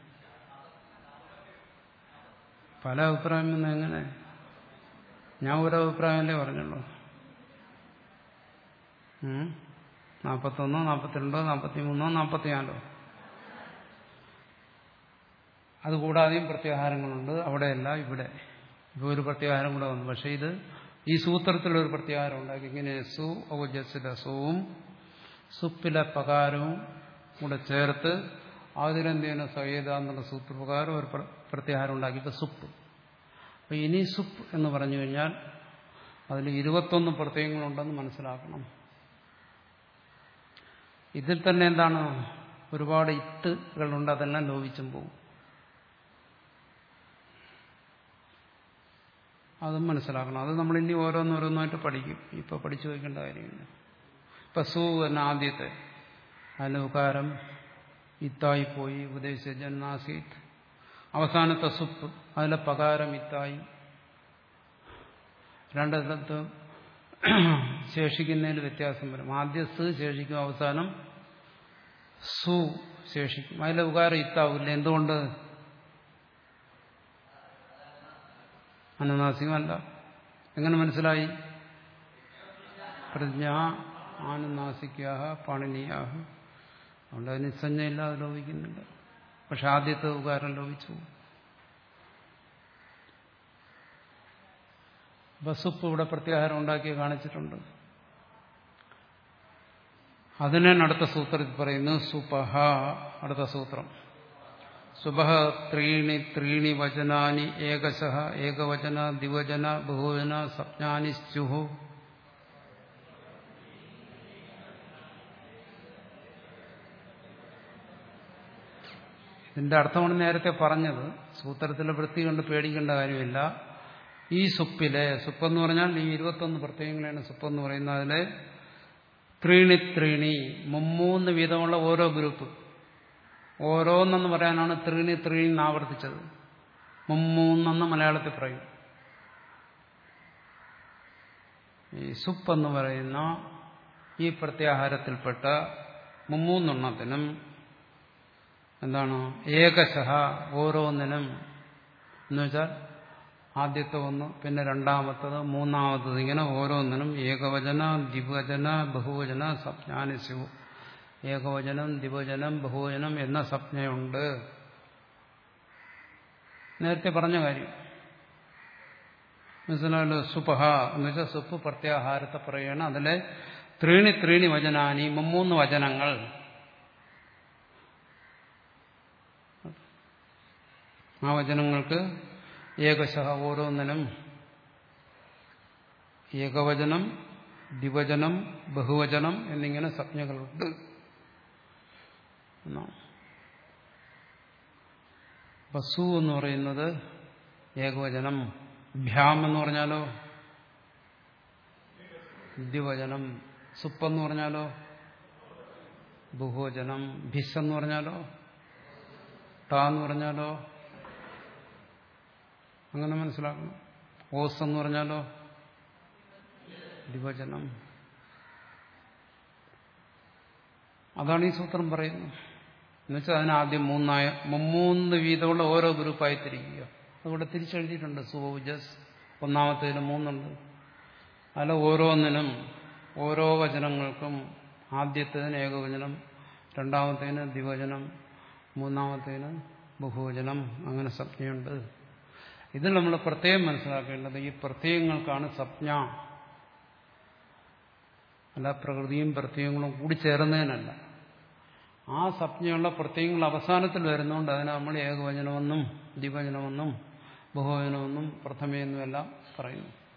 പല അഭിപ്രായം എന്ന് എങ്ങനെ ഞാൻ ഒരു അഭിപ്രായമല്ലേ പറഞ്ഞുള്ളൂ നാൽപ്പത്തൊന്നോ നാൽപ്പത്തിരണ്ടോ നാൽപ്പത്തി മൂന്നോ നാൽപ്പത്തിനാലോ അതുകൂടാതെയും പ്രത്യാഹാരങ്ങളുണ്ട് അവിടെയല്ല ഇവിടെ ഇപ്പോൾ ഒരു പ്രത്യാഹാരം കൂടെ വന്നു പക്ഷേ ഇത് ഈ സൂത്രത്തിൽ ഒരു പ്രത്യാഹാരം ഉണ്ടാക്കി ഇങ്ങനെ സു ഔജസ്സിലെ സുവും സുപ്പിലെ പകാരവും കൂടെ ചേർത്ത് ആതിരന്ത്യേന സഹേത എന്നുള്ള സൂത്രപ്രകാരം ഒരു പ്ര- പ്രത്യാഹാരം ഉണ്ടാക്കി ഇപ്പൊ സുപ്പ് അപ്പൊ ഇനി സുപ്പ് എന്ന് പറഞ്ഞു കഴിഞ്ഞാൽ അതിൽ ഇരുപത്തൊന്ന് പ്രത്യയങ്ങളുണ്ടെന്ന് മനസ്സിലാക്കണം ഇതിൽ തന്നെ എന്താണ് ഒരുപാട് ഇത്തുകളുണ്ട് അതെല്ലാം ലോപിച്ചും പോകും അതും മനസ്സിലാക്കണം അത് നമ്മൾ ഇനി ഓരോന്നോരോന്നായിട്ട് പഠിക്കും ഇപ്പൊ പഠിച്ചു വയ്ക്കേണ്ട കാര്യമില്ല ഇപ്പൊ സു എന്ന ആദ്യത്തെ അതിന് ഉകാരം ഇത്തായി പോയി ഉപദേശ ജന്നാസീത് അവസാനത്തെ സുപ്പ് അതിലെ പകാരം ഇത്തായി രണ്ടിടത്തും ശേഷിക്കുന്നതിൽ വ്യത്യാസം വരും ആദ്യ സ് ശേഷിക്കും അവസാനം സു ശേഷിക്കും അതിലെ ഉകാരം ഇത്താവില്ല എന്തുകൊണ്ട് അനുനാസികമല്ല എങ്ങനെ മനസ്സിലായി പ്രജ്ഞ ആനുനാസിക്കാഹ പാണിനീയാഹ അതുകൊണ്ട് അതിന് നിസ്സഞ്ജയില്ലാതെ ലോപിക്കുന്നില്ല പക്ഷെ ആദ്യത്തെ ഉപകാരം ലോപിച്ചു ബസുപ്പ് ഇവിടെ പ്രത്യാഹാരം ഉണ്ടാക്കി കാണിച്ചിട്ടുണ്ട് അതിനാണ് അടുത്ത സൂത്രത്തിൽ പറയുന്നത് സുപഹ അടുത്ത സൂത്രം സുബഹ ത്രീണി ത്രീണി വചനാനി ഏകശ ഏകവചന ദിവചന ബഹുവചന സപ്ഞാനി സ്യുഹു ഇതിന്റെ അർത്ഥമാണ് നേരത്തെ പറഞ്ഞത് സൂത്രത്തിലെ വൃത്തി കൊണ്ട് പേടിക്കേണ്ട കാര്യമില്ല ഈ സുപ്പിലെ സുപ്പെന്ന് പറഞ്ഞാൽ ഈ ഇരുപത്തൊന്ന് പ്രത്യയങ്ങളാണ് സുപ്പെന്ന് പറയുന്നത് അതിലെ ത്രീണി ത്രീണി മുമ്മൂന്ന് വീതമുള്ള ഓരോ ഗ്രൂപ്പ് ഓരോന്നെന്ന് പറയാനാണ് ത്രീണി ത്രീണി എന്ന് ആവർത്തിച്ചത് മുമ്മൂന്നെന്ന് മലയാളത്തിൽ പറയും ഈ സുപ്പ് എന്ന് പറയുന്ന ഈ പ്രത്യാഹാരത്തിൽപ്പെട്ട മുമ്മൂന്നെണ്ണത്തിനും എന്താണ് ഏകശഹ ഓരോന്നിനും എന്ന് വെച്ചാൽ ആദ്യത്തെ ഒന്ന് പിന്നെ രണ്ടാമത്തത് മൂന്നാമത്തത് ഇങ്ങനെ ഓരോന്നിനും ഏകവചന ദ്വിവചന ബഹുവചന സപ്ഞാനിശു ഏകവചനം ദ്വിവചനം ബഹുവചനം എന്ന സപ്ഞയുണ്ട് നേരത്തെ പറഞ്ഞ കാര്യം മനസ്സിലായല്ലോ സുപഹ എന്ന് വെച്ചാൽ സുപ്പ് പ്രത്യാഹാരത്തെ പറയുകയാണ് അതിലെ ത്രീണി ത്രീണി വചനാനി മുമ്മൂന്ന് വചനങ്ങൾ ആ വചനങ്ങൾക്ക് ഏകശഃ ഓരോന്നിനും ഏകവചനം ദ്വിവചനം ബഹുവചനം എന്നിങ്ങനെ സംജ്ഞകളുണ്ട് എന്നാണ് വസു എന്ന് പറയുന്നത് ഏകവചനം ഭ്യാം എന്ന് പറഞ്ഞാലോ ദ്വിവചനം സുപ്പെന്ന് പറഞ്ഞാലോ ബഹുവചനം ഭിസ് എന്ന് പറഞ്ഞാലോ ടാ എന്ന് പറഞ്ഞാലോ അങ്ങനെ മനസ്സിലാക്കണം ഓസ് എന്ന് പറഞ്ഞാലോ ദ്വിവചനം അതാണ് ഈ സൂത്രം പറയുന്നത് എന്നുവെച്ചാൽ അതിനാദ്യം മൂന്നായ മുമ്മൂന്ന് വീതമുള്ള ഓരോ ഗ്രൂപ്പായി തിരിക്കുക അതിവിടെ തിരിച്ചെഴുതിയിട്ടുണ്ട് സുജസ് ഒന്നാമത്തേതിന് മൂന്നുണ്ട് അതിൽ ഓരോന്നിനും ഓരോ വചനങ്ങൾക്കും ആദ്യത്തേതിന് ഏകവചനം രണ്ടാമത്തേന് ദ്വിവചനം മൂന്നാമത്തേന് ബഹുവചനം അങ്ങനെ സംജ്ഞയുണ്ട് ഇതിൽ നമ്മൾ പ്രത്യേകം മനസ്സിലാക്കേണ്ടത് ഈ പ്രത്യയങ്ങൾക്കാണ് സംജ്ഞ അല്ല പ്രകൃതിയും പ്രത്യയങ്ങളും കൂടി ചേർന്നതിനല്ല ആ സംജ്ഞയുള്ള പ്രത്യയങ്ങൾ അവസാനത്തിൽ വരുന്നതുകൊണ്ട് അതിനെ നമ്മൾ ഏകവചനമെന്നും ദ്വിവചനമെന്നും ബഹുവചനമെന്നും പ്രഥമയെന്നും എല്ലാം പറയുന്നു